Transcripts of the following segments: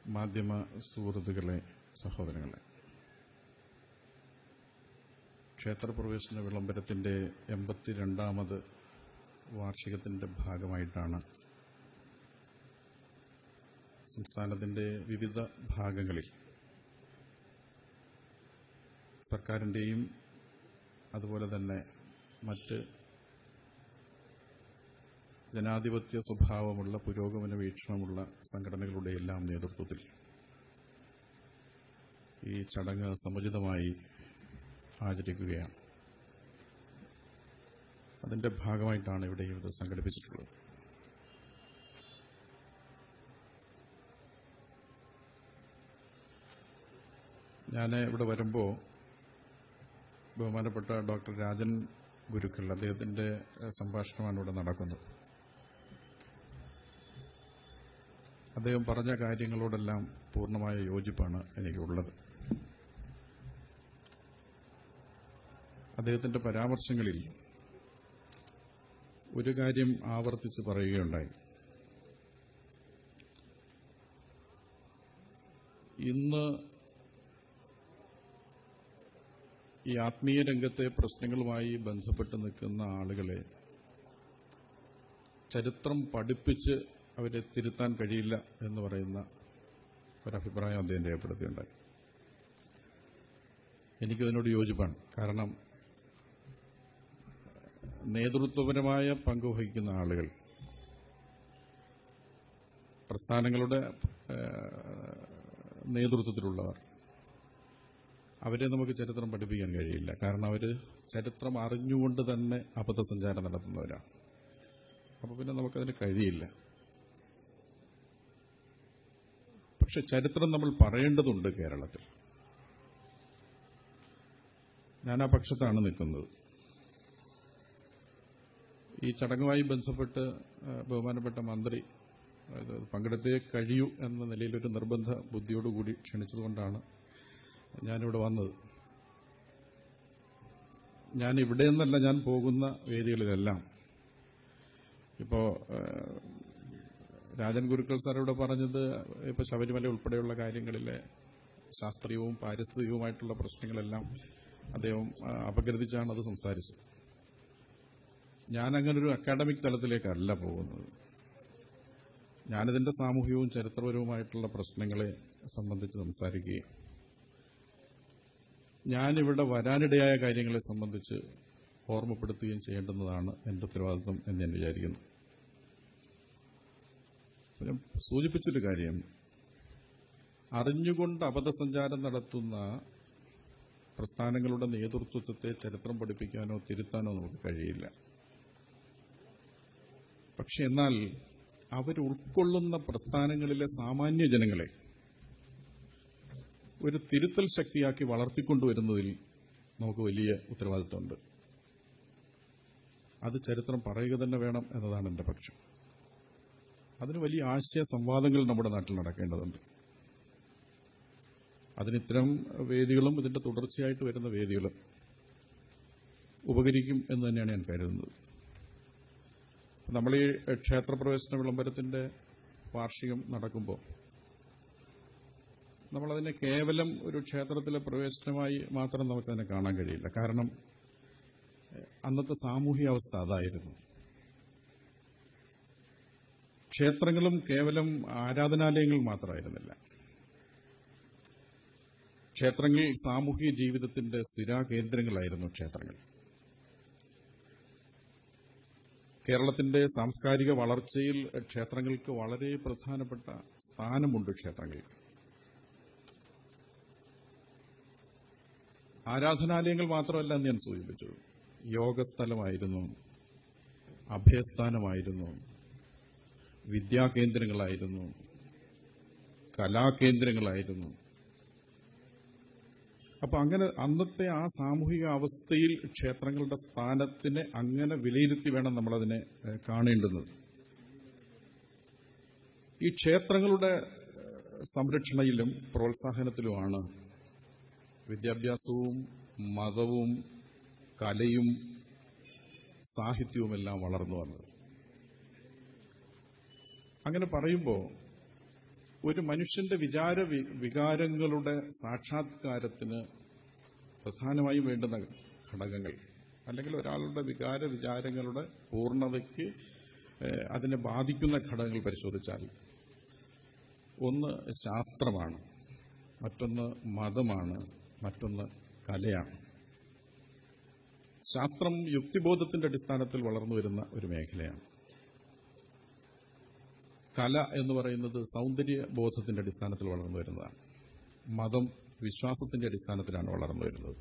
മാധ്യമ സുഹൃത്തുക്കളെ സഹോദരങ്ങളെ ക്ഷേത്രപ്രവേശന വിളംബരത്തിന്റെ എൺപത്തിരണ്ടാമത് വാർഷികത്തിന്റെ ഭാഗമായിട്ടാണ് സംസ്ഥാനത്തിന്റെ വിവിധ ഭാഗങ്ങളിൽ സർക്കാരിൻ്റെയും അതുപോലെ തന്നെ മറ്റ് ജനാധിപത്യ സ്വഭാവമുള്ള പുരോഗമന വീക്ഷണമുള്ള സംഘടനകളുടെ എല്ലാം നേതൃത്വത്തിൽ ഈ ചടങ്ങ് സമുചിതമായി ആചരിക്കുകയാണ് അതിന്റെ ഭാഗമായിട്ടാണ് ഇവിടെ ഇത് സംഘടിപ്പിച്ചിട്ടുള്ളത് ഞാൻ ഇവിടെ വരുമ്പോൾ ബഹുമാനപ്പെട്ട ഡോക്ടർ രാജൻ ഗുരുക്കൾ അദ്ദേഹത്തിന്റെ ഏഹ്, സംഭാഷണമാണ് ഇവിടെ നടക്കുന്നത് അദ്ദേഹം പറഞ്ഞ കാര്യങ്ങളോടെല്ലാം പൂർണ്ണമായ യോജിപ്പാണ് എനിക്കുള്ളത് അദ്ദേഹത്തിന്റെ പരാമർശങ്ങളിൽ ഒരു കാര്യം ആവർത്തിച്ച് പറയുകയുണ്ടായി ഇന്ന് ഈ ആത്മീയ രംഗത്തെ പ്രശ്നങ്ങളുമായി ബന്ധപ്പെട്ട് നിൽക്കുന്ന ആളുകളെ ചരിത്രം പഠിപ്പിച്ച് അവരെ തിരുത്താൻ കഴിയില്ല എന്ന് പറയുന്ന ഒരഭിപ്രായം അദ്ദേഹം രേഖപ്പെടുത്തിയുണ്ടായി എനിക്കതിനോട് യോജിപ്പാണ് കാരണം നേതൃത്വപരമായ പങ്ക് വഹിക്കുന്ന ആളുകൾ പ്രസ്ഥാനങ്ങളുടെ ഏഹ്, നേതൃത്വത്തിലുള്ളവർ അവരെ നമുക്ക് ചരിത്രം പഠിപ്പിക്കാൻ കഴിയില്ല കാരണം അവർ ചരിത്രം അറിഞ്ഞുകൊണ്ട് തന്നെ അബദ്ധസഞ്ചാരം നടത്തുന്നവരാണ് അപ്പോൾ പിന്നെ നമുക്കതിന് കഴിയില്ല പക്ഷെ ചരിത്രം നമ്മൾ പറയേണ്ടതുണ്ട് കേരളത്തിൽ ഞാൻ ആ പക്ഷത്താണ് നിൽക്കുന്നത് ഈ ചടങ്ങുമായി ബന്ധപ്പെട്ട് ആ, ബഹുമാനപ്പെട്ട മന്ത്രി അത് പങ്കെടുത്തേ കഴിയൂ എന്ന നിലയിലൊരു നിർബന്ധ ബുദ്ധിയോടുകൂടി ക്ഷണിച്ചതുകൊണ്ടാണ് ഞാനിവിടെ വന്നത് ഞാൻ ഇവിടെ നിന്നല്ല ഞാൻ പോകുന്ന വേദികളിലെല്ലാം ഇപ്പോ ആ, രാജൻ ഗുരുക്കൾ സാർ ഇവിടെ പറഞ്ഞത് ഇപ്പൊ ശബരിമല ഉൾപ്പെടെയുള്ള കാര്യങ്ങളിലെ ശാസ്ത്രീയവും പാരിസ്ഥിതികവുമായിട്ടുള്ള പ്രശ്നങ്ങളെല്ലാം അദ്ദേഹം ആ, അപഗ്രഥിച്ചാണ് അത് സംസാരിച്ചത് ഞാൻ അങ്ങനെ ഒരു അക്കാഡമിക് തലത്തിലേക്കല്ല പോകുന്നത് ഞാനിതിന്റെ സാമൂഹികവും ചരിത്രപരവുമായിട്ടുള്ള പ്രശ്നങ്ങളെ സംബന്ധിച്ച് സംസാരിക്കുകയും ഞാനിവിടെ വരാനിടയായ കാര്യങ്ങളെ സംബന്ധിച്ച് ഓർമ്മപ്പെടുത്തുകയും ചെയ്യേണ്ടുന്നതാണ് എന്റെ ഉത്തരവാദിത്വം എന്ന് ഞാൻ വിചാരിക്കുന്നു ഞാൻ സൂചിപ്പിച്ചൊരു കാര്യം അറിഞ്ഞുകൊണ്ട് അബദ്ധസഞ്ചാരം നടത്തുന്ന പ്രസ്ഥാനങ്ങളുടെ നേതൃത്വത്തെ ചരിത്രം പഠിപ്പിക്കാനോ തിരുത്താനോ നമുക്ക് കഴിയില്ല പക്ഷെ എന്നാൽ അവർ ഉൾക്കൊള്ളുന്ന പ്രസ്ഥാനങ്ങളിലെ സാമാന്യ ജനങ്ങളെ ഒരു തിരുത്തൽ ശക്തിയാക്കി വളർത്തിക്കൊണ്ടുവരുന്നതിൽ നമുക്ക് വലിയ ഉത്തരവാദിത്തമുണ്ട് അത് ചരിത്രം പറയുക തന്നെ വേണം എന്നതാണ് എന്റെ പക്ഷം അതിന് വലിയ ആശയ സംവാദങ്ങൾ നമ്മുടെ നാട്ടിൽ നടക്കേണ്ടതുണ്ട് അതിന് ഇത്തരം വേദികളും ഇതിന്റെ തുടർച്ചയായിട്ട് വരുന്ന വേദികളും ഉപകരിക്കും എന്ന് തന്നെയാണ് ഞാൻ കരുതുന്നത് നമ്മൾ ഈ ക്ഷേത്രപ്രവേശന വിളംബരത്തിന്റെ വാർഷികം നടക്കുമ്പോൾ നമ്മളതിനെ കേവലം ഒരു ക്ഷേത്രത്തിലെ പ്രവേശനമായി മാത്രം നമുക്കതിനെ കാണാൻ കഴിയില്ല കാരണം എഹ്, അന്നത്തെ സാമൂഹിക അവസ്ഥ അതായിരുന്നു ക്ഷേത്രങ്ങളും കേവലം ആരാധനാലയങ്ങൾ മാത്രമായിരുന്നില്ല ക്ഷേത്രങ്ങൾ സാമൂഹിക ജീവിതത്തിന്റെ സ്ഥിരാകേന്ദ്രങ്ങളായിരുന്നു ക്ഷേത്രങ്ങൾ കേരളത്തിന്റെ സാംസ്കാരിക വളർച്ചയിൽ ക്ഷേത്രങ്ങൾക്ക് വളരെ പ്രധാനപ്പെട്ട സ്ഥാനമുണ്ട് ക്ഷേത്രങ്ങൾക്ക് ആരാധനാലയങ്ങൾ മാത്രമല്ല എന്ന് ഞാൻ സൂചിപ്പിച്ചു യോഗസ്ഥലമായിരുന്നു അഭയസ്ഥാനമായിരുന്നു വിദ്യാകേന്ദ്രങ്ങളായിരുന്നു കലാകേന്ദ്രങ്ങളായിരുന്നു അപ്പൊ അങ്ങനെ അന്നത്തെ ആ സാമൂഹിക അവസ്ഥയിൽ ക്ഷേത്രങ്ങളുടെ സ്ഥാനത്തിനെ അങ്ങനെ വിലയിരുത്തി വേണം നമ്മളതിനെ ഏഹ്, കാണേണ്ടുന്നത് ഈ ക്ഷേത്രങ്ങളുടെ ഏഹ്, സംരക്ഷണയിലും പ്രോത്സാഹനത്തിലുമാണ് വിദ്യാഭ്യാസവും മതവും കലയും സാഹിത്യവുമെല്ലാം വളർന്നു വന്നത് അങ്ങനെ പറയുമ്പോൾ ഒരു മനുഷ്യന്റെ വിചാര വി- വികാരങ്ങളുടെ സാക്ഷാത്കാരത്തിന് പ്രധാനമായും വേണ്ടുന്ന ഘടകങ്ങൾ അല്ലെങ്കിൽ ഒരാളുടെ വികാര വിചാരങ്ങളുടെ പൂർണ്ണതയ്ക്ക് ഏഹ്, അതിനെ ബാധിക്കുന്ന ഘടകങ്ങൾ പരിശോധിച്ചാൽ ഒന്ന് ശാസ്ത്രമാണ് മറ്റൊന്ന് മതമാണ് മറ്റൊന്ന് കലയാണ് ശാസ്ത്രം യുക്തിബോധത്തിന്റെ അടിസ്ഥാനത്തിൽ വളർന്നു വരുന്ന ഒരു മേഖലയാണ് കല എന്ന് പറയുന്നത് സൗന്ദര്യ ബോധത്തിന്റെ അടിസ്ഥാനത്തിൽ വളർന്നു വരുന്നതാണ് മതം വിശ്വാസത്തിന്റെ അടിസ്ഥാനത്തിലാണ് വളർന്നു വരുന്നത്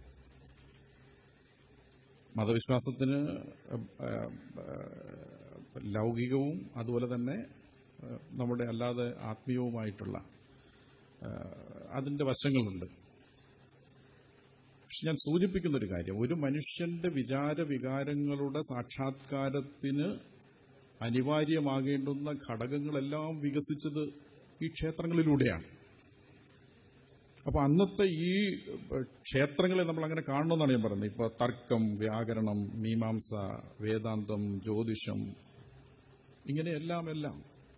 മതവിശ്വാസത്തിന് ഏഹ്, ഏഹ്, ലൗകികവും അതുപോലെ തന്നെ ഏഹ്, നമ്മുടെ അല്ലാതെ ആത്മീയവുമായിട്ടുള്ള ഏഹ്, അതിന്റെ വശങ്ങളുണ്ട് പക്ഷെ ഞാൻ സൂചിപ്പിക്കുന്ന ഒരു കാര്യം ഒരു മനുഷ്യന്റെ വിചാര വികാരങ്ങളുടെ സാക്ഷാത്കാരത്തിന് അനിവാര്യമാകേണ്ടുന്ന ഘടകങ്ങളെല്ലാം വികസിച്ചത് ഈ ക്ഷേത്രങ്ങളിലൂടെയാണ് അപ്പൊ അന്നത്തെ ഈ ഏഹ്, ക്ഷേത്രങ്ങളെ നമ്മൾ അങ്ങനെ കാണണമെന്നാണ് ഞാൻ പറയുന്നത് ഇപ്പൊ തർക്കം വ്യാകരണം മീമാംസ വേദാന്തം ജ്യോതിഷം ഇങ്ങനെയെല്ലാം എല്ലാം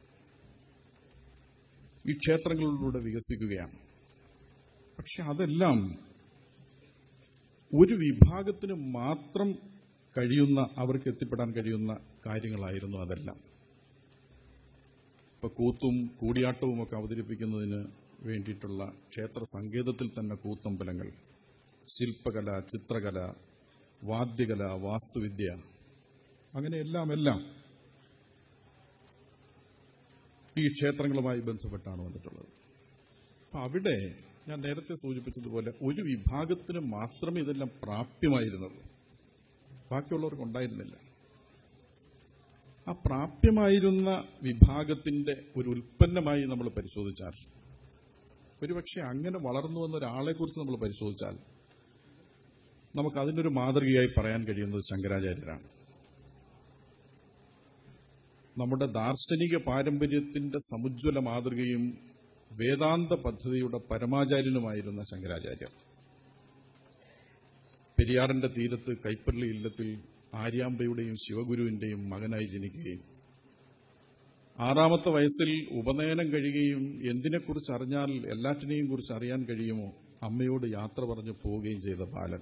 ഈ ക്ഷേത്രങ്ങളിലൂടെ വികസിക്കുകയാണ് പക്ഷെ അതെല്ലാം ഒരു വിഭാഗത്തിന് മാത്രം കഴിയുന്ന അവർക്ക് എത്തിപ്പെടാൻ കഴിയുന്ന കാര്യങ്ങളായിരുന്നു അതെല്ലാം ഇപ്പൊ കൂത്തും കൂടിയാട്ടവും ഒക്കെ അവതരിപ്പിക്കുന്നതിന് വേണ്ടിയിട്ടുള്ള ക്ഷേത്ര സങ്കേതത്തിൽ തന്നെ കൂത്തമ്പലങ്ങൾ ശില്പകല ചിത്രകല വാദ്യകല വാസ്തുവിദ്യ അങ്ങനെ എല്ലാം എല്ലാം ഈ ക്ഷേത്രങ്ങളുമായി ബന്ധപ്പെട്ടാണ് വന്നിട്ടുള്ളത് അപ്പൊ അവിടെ ഞാൻ നേരത്തെ സൂചിപ്പിച്ചതുപോലെ ഒരു വിഭാഗത്തിന് മാത്രമേ ഇതെല്ലാം പ്രാപ്യമായിരുന്നുള്ളൂ ബാക്കിയുള്ളവർക്ക് ഉണ്ടായിരുന്നില്ല ആ പ്രാപ്യമായിരുന്ന വിഭാഗത്തിന്റെ ഒരു ഉൽപ്പന്നമായി നമ്മൾ പരിശോധിച്ചാൽ ഒരുപക്ഷെ അങ്ങനെ വളർന്നു വന്ന ഒരാളെ കുറിച്ച് നമ്മൾ പരിശോധിച്ചാൽ നമുക്ക് അതിനൊരു മാതൃകയായി പറയാൻ കഴിയുന്നത് ശങ്കരാചാര്യരാണ് നമ്മുടെ ദാർശനിക പാരമ്പര്യത്തിന്റെ സമുജ്വല മാതൃകയും വേദാന്ത പദ്ധതിയുടെ പരമാചാര്യനുമായിരുന്ന ശങ്കരാചാര്യർ പെരിയാറിന്റെ തീരത്ത് കൈപ്പള്ളി ഇല്ലത്തിൽ ആര്യാമ്പയുടെയും ശിവഗുരുവിന്റെയും മകനായി ജനിക്കുകയും ആറാമത്തെ വയസ്സിൽ ഉപനയനം കഴിയുകയും എന്തിനെക്കുറിച്ച് അറിഞ്ഞാൽ എല്ലാറ്റിനെയും കുറിച്ച് അറിയാൻ കഴിയുമോ അമ്മയോട് യാത്ര പറഞ്ഞു പോവുകയും ചെയ്ത ബാലൻ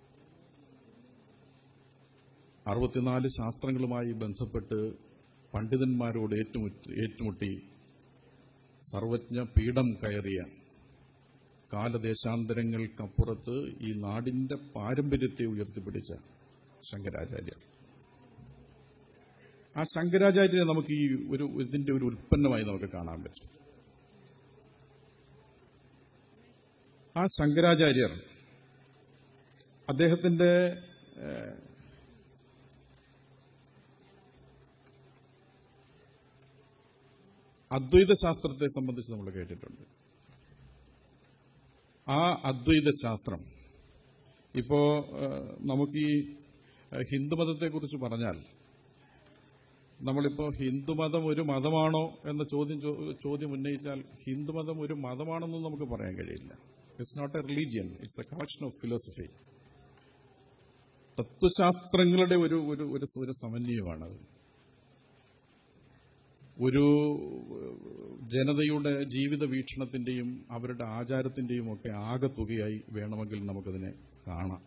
അറുപത്തിനാല് ശാസ്ത്രങ്ങളുമായി ബന്ധപ്പെട്ട് പണ്ഡിതന്മാരോട് ഏറ്റുമുട്ടി ഏറ്റുമുട്ടി സർവജ്ഞ പീഠം കയറിയ കാലദേശാന്തരങ്ങൾക്കപ്പുറത്ത് ഈ നാടിന്റെ പാരമ്പര്യത്തെ ഉയർത്തിപ്പിടിച്ച ശങ്കരാചാര്യർ ആ ശങ്കരാചാര്യരെ നമുക്ക് ഈ ഒരു ഇതിന്റെ ഒരു ഉൽപ്പന്നമായി നമുക്ക് കാണാൻ പറ്റും ആ ശങ്കരാചാര്യർ അദ്ദേഹത്തിന്റെ ഏഹ്, അദ്വൈത ശാസ്ത്രത്തെ സംബന്ധിച്ച് നമ്മൾ കേട്ടിട്ടുണ്ട് ആ അദ്വൈത ശാസ്ത്രം ഇപ്പോ ഏഹ്, നമുക്ക് ഈ ഏഹ്, ഹിന്ദുമതത്തെക്കുറിച്ച് പറഞ്ഞാൽ നമ്മളിപ്പോ ഹിന്ദുമതം ഒരു മതമാണോ എന്ന ചോദ്യം ചോ- ചോദ്യം ഉന്നയിച്ചാൽ ഹിന്ദുമതം ഒരു മതമാണെന്നും നമുക്ക് പറയാൻ കഴിയില്ല it's not a religion it's a collection of philosophy തത്വശാസ്ത്രങ്ങളുടെ ഒരു ഒരു ഒരു ഒരു സമന്വയമാണത് ഒരു ജനതയുടെ ജീവിത വീക്ഷണത്തിന്റെയും അവരുടെ ആചാരത്തിന്റെയും ഒക്കെ ആകെ തുകയായി വേണമെങ്കിൽ നമുക്കതിനെ കാണാം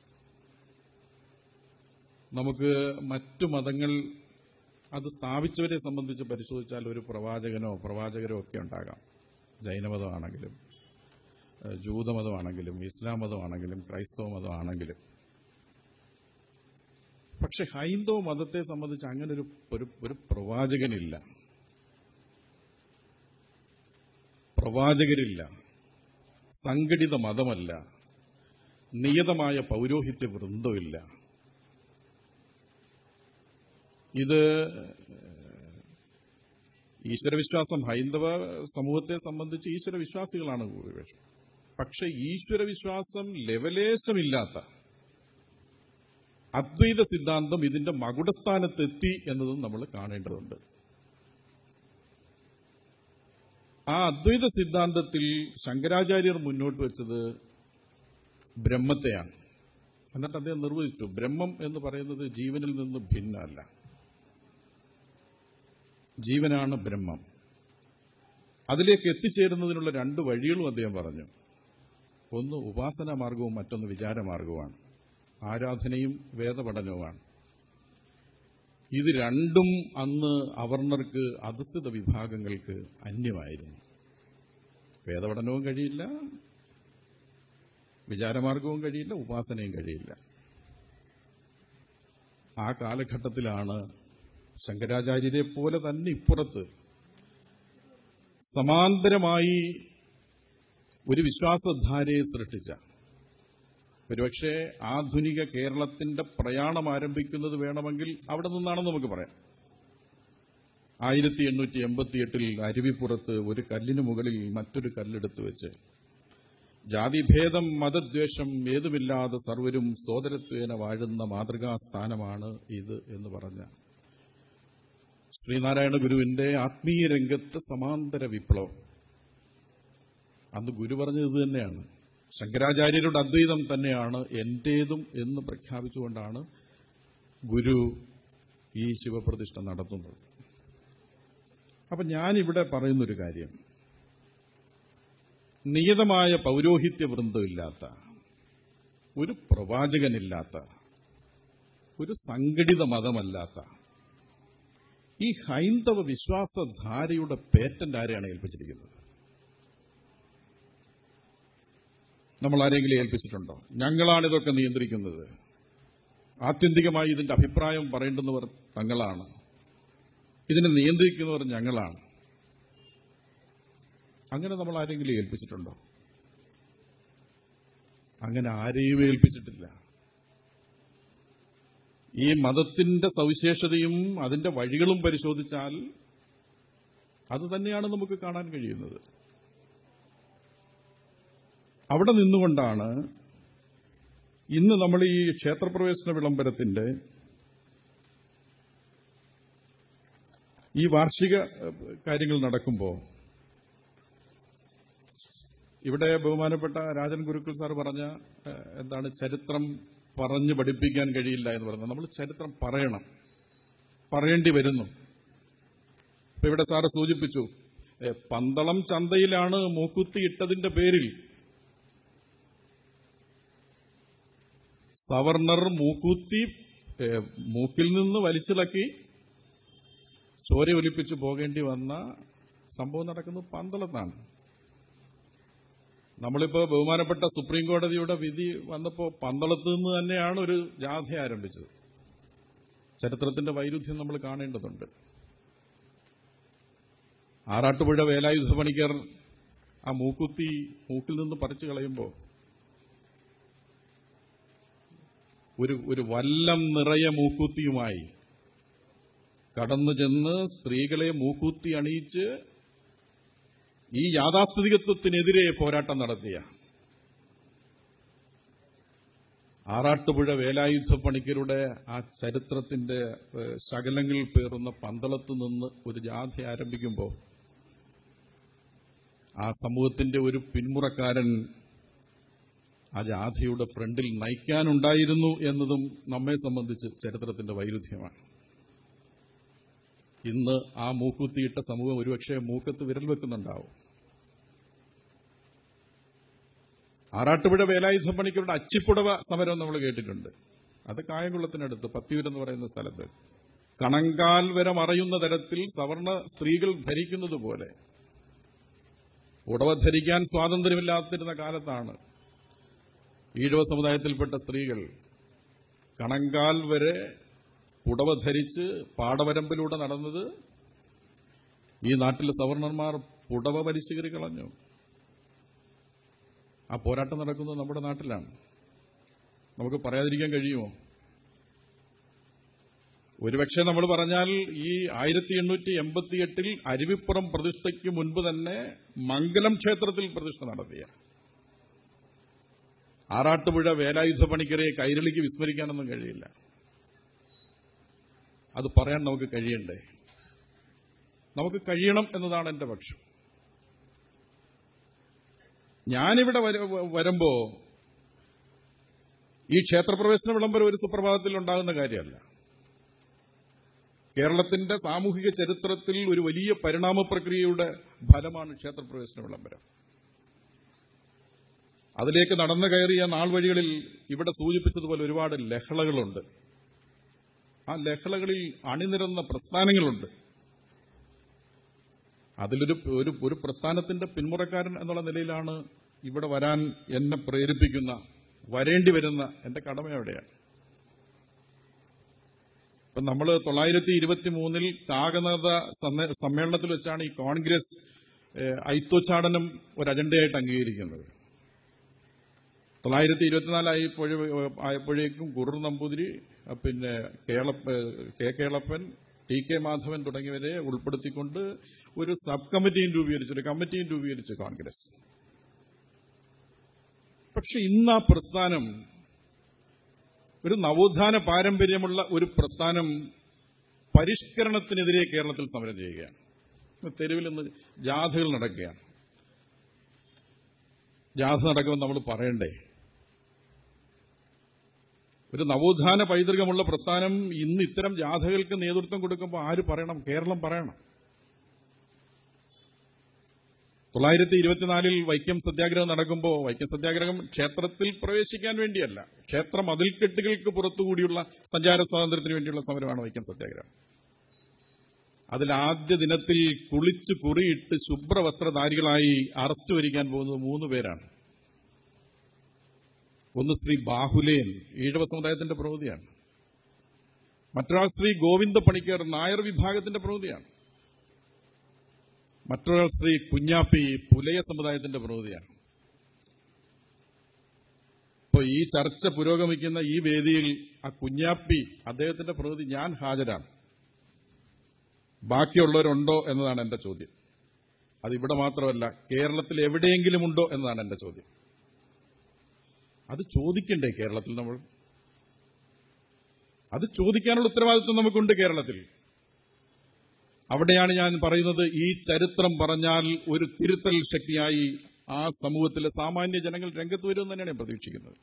നമുക്ക് മറ്റു മതങ്ങൾ അത് സ്ഥാപിച്ചവരെ സംബന്ധിച്ച് പരിശോധിച്ചാൽ ഒരു പ്രവാചകനോ പ്രവാചകരോ ഒക്കെ ഉണ്ടാകാം ജൈനമതമാണെങ്കിലും ഏഹ് ജൂതമതമാണെങ്കിലും ഇസ്ലാം മതമാണെങ്കിലും ക്രൈസ്തവ മതമാണെങ്കിലും പക്ഷെ ഹൈന്ദവ മതത്തെ സംബന്ധിച്ച് അങ്ങനെ ഒരു ഒരു ഒരു പ്രവാചകനില്ല പ്രവാചകരില്ല സംഘടിത മതമല്ല നിയതമായ പൗരോഹിത്യ വൃന്ദമില്ല ഇത് ഈശ്വരവിശ്വാസം ഹൈന്ദവ സമൂഹത്തെ സംബന്ധിച്ച് ഈശ്വരവിശ്വാസികളാണ് ഭൂരിപക്ഷം പക്ഷെ ഈശ്വരവിശ്വാസം ലെവലേശമില്ലാത്ത അദ്വൈത സിദ്ധാന്തം ഇതിന്റെ മകുടസ്ഥാനത്തെത്തി എന്നതും നമ്മൾ കാണേണ്ടതുണ്ട് ആ അദ്വൈത സിദ്ധാന്തത്തിൽ ശങ്കരാചാര്യർ മുന്നോട്ട് വെച്ചത് ബ്രഹ്മത്തെയാണ് എന്നിട്ട് അദ്ദേഹം നിർവചിച്ചു ബ്രഹ്മം എന്ന് പറയുന്നത് ജീവനിൽ നിന്ന് ഭിന്നമല്ല ജീവനാണ് ബ്രഹ്മം അതിലേക്ക് എത്തിച്ചേരുന്നതിനുള്ള രണ്ട് വഴികളും അദ്ദേഹം പറഞ്ഞു ഒന്ന് ഉപാസനാ മാർഗവും മറ്റൊന്ന് വിചാരമാർഗവുമാണ് ആരാധനയും വേദപഠനവുമാണ് ഇത് രണ്ടും അന്ന് അവർണർക്ക് അധസ്ഥിത വിഭാഗങ്ങൾക്ക് അന്യമായിരുന്നു വേദപഠനവും കഴിയില്ല വിചാരമാർഗവും കഴിയില്ല ഉപാസനയും കഴിയില്ല ആ കാലഘട്ടത്തിലാണ് ശങ്കരാചാര്യരെ പോലെ തന്നെ ഇപ്പുറത്ത് സമാന്തരമായി ഒരു വിശ്വാസധാരയെ സൃഷ്ടിച്ച ഒരുപക്ഷെ ആധുനിക കേരളത്തിന്റെ പ്രയാണം ആരംഭിക്കുന്നത് വേണമെങ്കിൽ അവിടെ നിന്നാണെന്ന് നമുക്ക് പറയാം ആയിരത്തി എണ്ണൂറ്റി എൺപത്തിയെട്ടിൽ അരുവിപ്പുറത്ത് ഒരു കല്ലിന് മുകളിൽ മറ്റൊരു കല്ലെടുത്ത് വെച്ച് ജാതിഭേദം മതദ്വേഷം ഏതുമില്ലാതെ സർവരും സോദരത്വേന വാഴുന്ന മാതൃകാസ്ഥാനമാണ് ഇത് എന്ന് പറഞ്ഞ ശ്രീനാരായണ ഗുരുവിന്റെ ആത്മീയ രംഗത്ത് സമാന്തര വിപ്ലവം അന്ന് ഗുരു പറഞ്ഞത് ഇത് തന്നെയാണ് ശങ്കരാചാര്യരുടെ അദ്വൈതം തന്നെയാണ് എന്റേതും എന്ന് പ്രഖ്യാപിച്ചുകൊണ്ടാണ് ഗുരു ഈ ശിവപ്രതിഷ്ഠ നടത്തുന്നത് അപ്പൊ ഞാനിവിടെ പറയുന്നൊരു കാര്യം നിയതമായ പൗരോഹിത്യ വൃന്ദമില്ലാത്ത ഒരു പ്രവാചകനില്ലാത്ത ഒരു സംഘടിത മതമല്ലാത്ത ഈ ഹൈന്ദവ വിശ്വാസധാരയുടെ പേറ്റന്റ് ആരെയാണ് ഏൽപ്പിച്ചിരിക്കുന്നത് നമ്മൾ ആരെങ്കിലും ഏൽപ്പിച്ചിട്ടുണ്ടോ ഞങ്ങളാണ് ഇതൊക്കെ നിയന്ത്രിക്കുന്നത് ആത്യന്തികമായി ഇതിന്റെ അഭിപ്രായം പറയേണ്ടുന്നവർ തങ്ങളാണ് ഇതിനെ നിയന്ത്രിക്കുന്നവർ ഞങ്ങളാണ് അങ്ങനെ നമ്മൾ ആരെങ്കിലും ഏൽപ്പിച്ചിട്ടുണ്ടോ അങ്ങനെ ആരെയും ഏൽപ്പിച്ചിട്ടില്ല ഈ മതത്തിന്റെ സവിശേഷതയും അതിന്റെ വഴികളും പരിശോധിച്ചാൽ അത് തന്നെയാണ് നമുക്ക് കാണാൻ കഴിയുന്നത് അവിടെ നിന്നുകൊണ്ടാണ് ഇന്ന് നമ്മൾ ഈ ക്ഷേത്രപ്രവേശന വിളംബരത്തിന്റെ ഈ വാർഷിക ഏഹ്, കാര്യങ്ങൾ നടക്കുമ്പോൾ ഇവിടെ ബഹുമാനപ്പെട്ട രാജൻ ഗുരുക്കൾ സാർ പറഞ്ഞ ഏഹ്, എന്താണ് ചരിത്രം പറഞ്ഞു പഠിപ്പിക്കാൻ കഴിയില്ല എന്ന് പറയുന്നത് നമ്മൾ ചരിത്രം പറയണം പറയേണ്ടി വരുന്നു ഇപ്പൊ ഇവിടെ സാറ് സൂചിപ്പിച്ചു ഏഹ്, പന്തളം ചന്തയിലാണ് മൂക്കുത്തി ഇട്ടതിന്റെ പേരിൽ സവർണർ മൂക്കുത്തി ഏഹ്, മൂക്കിൽ നിന്ന് വലിച്ചിളക്കി ചോര ഒലിപ്പിച്ച് പോകേണ്ടി വന്ന സംഭവം നടക്കുന്നത് പന്തളത്താണ് നമ്മളിപ്പോ ബഹുമാനപ്പെട്ട സുപ്രീം കോടതിയുടെ വിധി വന്നപ്പോ പന്തളത്ത് നിന്ന് തന്നെയാണ് ഒരു ജാഥ ആരംഭിച്ചത് ചരിത്രത്തിന്റെ വൈരുദ്ധ്യം നമ്മൾ കാണേണ്ടതുണ്ട് ആറാട്ടുപുഴ വേലായുധ പണിക്കർ ആ മൂക്കുത്തി മൂക്കിൽ നിന്ന് പറിച്ചു കളയുമ്പോൾ ഒരു ഒരു വല്ലം നിറയെ മൂക്കുത്തിയുമായി കടന്നു ചെന്ന് സ്ത്രീകളെ മൂക്കുത്തി അണിയിച്ച് ഈ യാഥാസ്ഥിതികത്വത്തിനെതിരെ പോരാട്ടം നടത്തിയ ആറാട്ടുപുഴ വേലായുധ പണിക്കരുടെ ആ ചരിത്രത്തിന്റെ ഏഹ്, ശകലങ്ങൾ പേറുന്ന പന്തളത്ത് നിന്ന് ഒരു ജാഥ ആരംഭിക്കുമ്പോൾ ആ സമൂഹത്തിന്റെ ഒരു പിന്മുറക്കാരൻ ആ ജാഥയുടെ ഫ്രണ്ടിൽ നയിക്കാനുണ്ടായിരുന്നു എന്നതും നമ്മെ സംബന്ധിച്ച് ചരിത്രത്തിന്റെ വൈരുദ്ധ്യമാണ് ഇന്ന് ആ മൂക്കുത്തിയിട്ട സമൂഹം ഒരുപക്ഷെ മൂക്കത്ത് വിരൽ വെക്കുന്നുണ്ടാവും ആറാട്ടുപുഴ വേലായുധ പണിക്കരുടെ അച്ചിപ്പുടവ സമരം നമ്മൾ കേട്ടിട്ടുണ്ട് അത് കായംകുളത്തിനടുത്ത് പത്തിയൂരെന്ന് പറയുന്ന സ്ഥലത്ത് കണങ്കാൽ വരെ മറയുന്ന തരത്തിൽ സവർണ സ്ത്രീകൾ ധരിക്കുന്നത് പോലെ ഉടവ ധരിക്കാൻ സ്വാതന്ത്ര്യമില്ലാത്തിരുന്ന കാലത്താണ് ഈഴവ സമുദായത്തിൽപ്പെട്ട സ്ത്രീകൾ കണങ്കാൽ വരെ പുടവ ധരിച്ച് പാടവരമ്പിലൂടെ നടന്നത് ഈ നാട്ടിലെ സവർണന്മാർ പുടവ വലിച്ചു കയറി കളഞ്ഞു ആ പോരാട്ടം നടക്കുന്നത് നമ്മുടെ നാട്ടിലാണ് നമുക്ക് പറയാതിരിക്കാൻ കഴിയുമോ ഒരുപക്ഷെ നമ്മൾ പറഞ്ഞാൽ ഈ ആയിരത്തി എണ്ണൂറ്റി എൺപത്തിയെട്ടിൽ അരുവിപ്പുറം പ്രതിഷ്ഠയ്ക്ക് മുൻപ് തന്നെ മംഗലം ക്ഷേത്രത്തിൽ പ്രതിഷ്ഠ നടത്തിയ ആറാട്ടുപുഴ വേലായുധ പണിക്കരെ കൈരളിക്ക് വിസ്മരിക്കാനൊന്നും കഴിയില്ല അത് പറയാൻ നമുക്ക് കഴിയണ്ടേ നമുക്ക് കഴിയണം എന്നതാണ് എന്റെ പക്ഷം ഞാനിവിടെ വര- വരുമ്പോ ഈ ക്ഷേത്രപ്രവേശന വിളംബരം ഒരു സുപ്രഭാതത്തിൽ ഉണ്ടാകുന്ന കാര്യമല്ല കേരളത്തിന്റെ സാമൂഹിക ചരിത്രത്തിൽ ഒരു വലിയ പരിണാമ പ്രക്രിയയുടെ ഫലമാണ് ക്ഷേത്രപ്രവേശന വിളംബരം അതിലേക്ക് നടന്നു കയറിയ നാൾ വഴികളിൽ ഇവിടെ സൂചിപ്പിച്ചതുപോലെ ഒരുപാട് ലഹളകളുണ്ട് ആ ലഹളകളിൽ അണിനിരന്ന പ്രസ്ഥാനങ്ങളുണ്ട് അതിലൊരു ഒരു ഒരു പ്രസ്ഥാനത്തിന്റെ പിന്മുറക്കാരൻ എന്നുള്ള നിലയിലാണ് ഇവിടെ വരാൻ എന്നെ പ്രേരിപ്പിക്കുന്ന വരേണ്ടി വരുന്ന എന്റെ കടമ എവിടെയാണ് ഇപ്പൊ നമ്മൾ തൊള്ളായിരത്തി ഇരുപത്തി മൂന്നിൽ കാകനാഥ സമ്മേ- സമ്മേളനത്തിൽ വെച്ചാണ് ഈ കോൺഗ്രസ് ഏഹ്, ഐത്തോച്ചാടനം ഒരു അജണ്ടയായിട്ട് അംഗീകരിക്കുന്നത് തൊള്ളായിരത്തി ഇരുപത്തിനാലായപ്പോഴ ആയപ്പോഴേക്കും കുറു നമ്പൂതിരി അഹ് പിന്നെ Kelappa K Kelappan T K Madhavan തുടങ്ങിയവരെ ഉൾപ്പെടുത്തിക്കൊണ്ട് ഒരു സബ് കമ്മിറ്റിയും രൂപീകരിച്ചു ഒരു കമ്മിറ്റിയും രൂപീകരിച്ചു കോൺഗ്രസ് പക്ഷെ ഇന്ന് ആ പ്രസ്ഥാനം ഒരു നവോത്ഥാന പാരമ്പര്യമുള്ള ഒരു പ്രസ്ഥാനം പരിഷ്കരണത്തിനെതിരെ കേരളത്തിൽ സമരം ചെയ്യുകയാണ് ഇന്ന് തെരുവിൽ നിന്ന് ജാഥകൾ നടക്കുകയാണ് ജാഥ നടക്കുമെന്ന് നമ്മൾ പറയണ്ടേ ഒരു നവോത്ഥാന പൈതൃകമുള്ള പ്രസ്ഥാനം ഇന്ന് ഇത്തരം ജാഥകൾക്ക് നേതൃത്വം കൊടുക്കുമ്പോൾ ആര് പറയണം കേരളം പറയണം തൊള്ളായിരത്തി ഇരുപത്തിനാലിൽ വൈക്കം സത്യാഗ്രഹം നടക്കുമ്പോൾ വൈക്കം സത്യാഗ്രഹം ക്ഷേത്രത്തിൽ പ്രവേശിക്കാൻ വേണ്ടിയല്ല ക്ഷേത്ര മതിൽക്കെട്ടുകൾക്ക് പുറത്തുകൂടിയുള്ള സഞ്ചാര സ്വാതന്ത്ര്യത്തിന് വേണ്ടിയുള്ള സമരമാണ് വൈക്കം സത്യാഗ്രഹം അതിൽ ആദ്യ ദിനത്തിൽ കുളിച്ച് കുറിയിട്ട് ശുഭ്രവസ്ത്രധാരികളായി അറസ്റ്റ് വരിക്കാൻ പോകുന്നത് മൂന്ന് പേരാണ് ഒന്ന് ശ്രീ ബാഹുലേൻ ഈഴവ സമുദായത്തിന്റെ പ്രവൃത്തിയാണ് മറ്റൊരാൾ ശ്രീ ഗോവിന്ദ പണിക്കർ നായർ വിഭാഗത്തിന്റെ പ്രവൃത്തിയാണ് മറ്റൊരാൾ ശ്രീ കുഞ്ഞാപ്പി പുലയ സമുദായത്തിന്റെ പ്രവൃത്തിയാണ് ഇപ്പൊ ഈ ചർച്ച പുരോഗമിക്കുന്ന ഈ വേദിയിൽ ആ കുഞ്ഞാപ്പി അദ്ദേഹത്തിന്റെ പ്രവൃത്തി ഞാൻ ഹാജരാണ് ബാക്കിയുള്ളവരുണ്ടോ എന്നതാണ് എന്റെ ചോദ്യം അത് ഇവിടെ മാത്രമല്ല കേരളത്തിൽ എവിടെയെങ്കിലും ഉണ്ടോ എന്നതാണ് എന്റെ ചോദ്യം അത് ചോദിക്കണ്ടേ കേരളത്തിൽ നമ്മൾ അത് ചോദിക്കാനുള്ള ഉത്തരവാദിത്വം നമുക്കുണ്ട് കേരളത്തിൽ അവിടെയാണ് ഞാൻ പറയുന്നത് ഈ ചരിത്രം പറഞ്ഞാൽ ഒരു തിരുത്തൽ ശക്തിയായി ആ സമൂഹത്തിലെ സാമാന്യ ജനങ്ങൾ രംഗത്ത് വരുമെന്ന് തന്നെയാണ് ഞാൻ പ്രതീക്ഷിക്കുന്നത്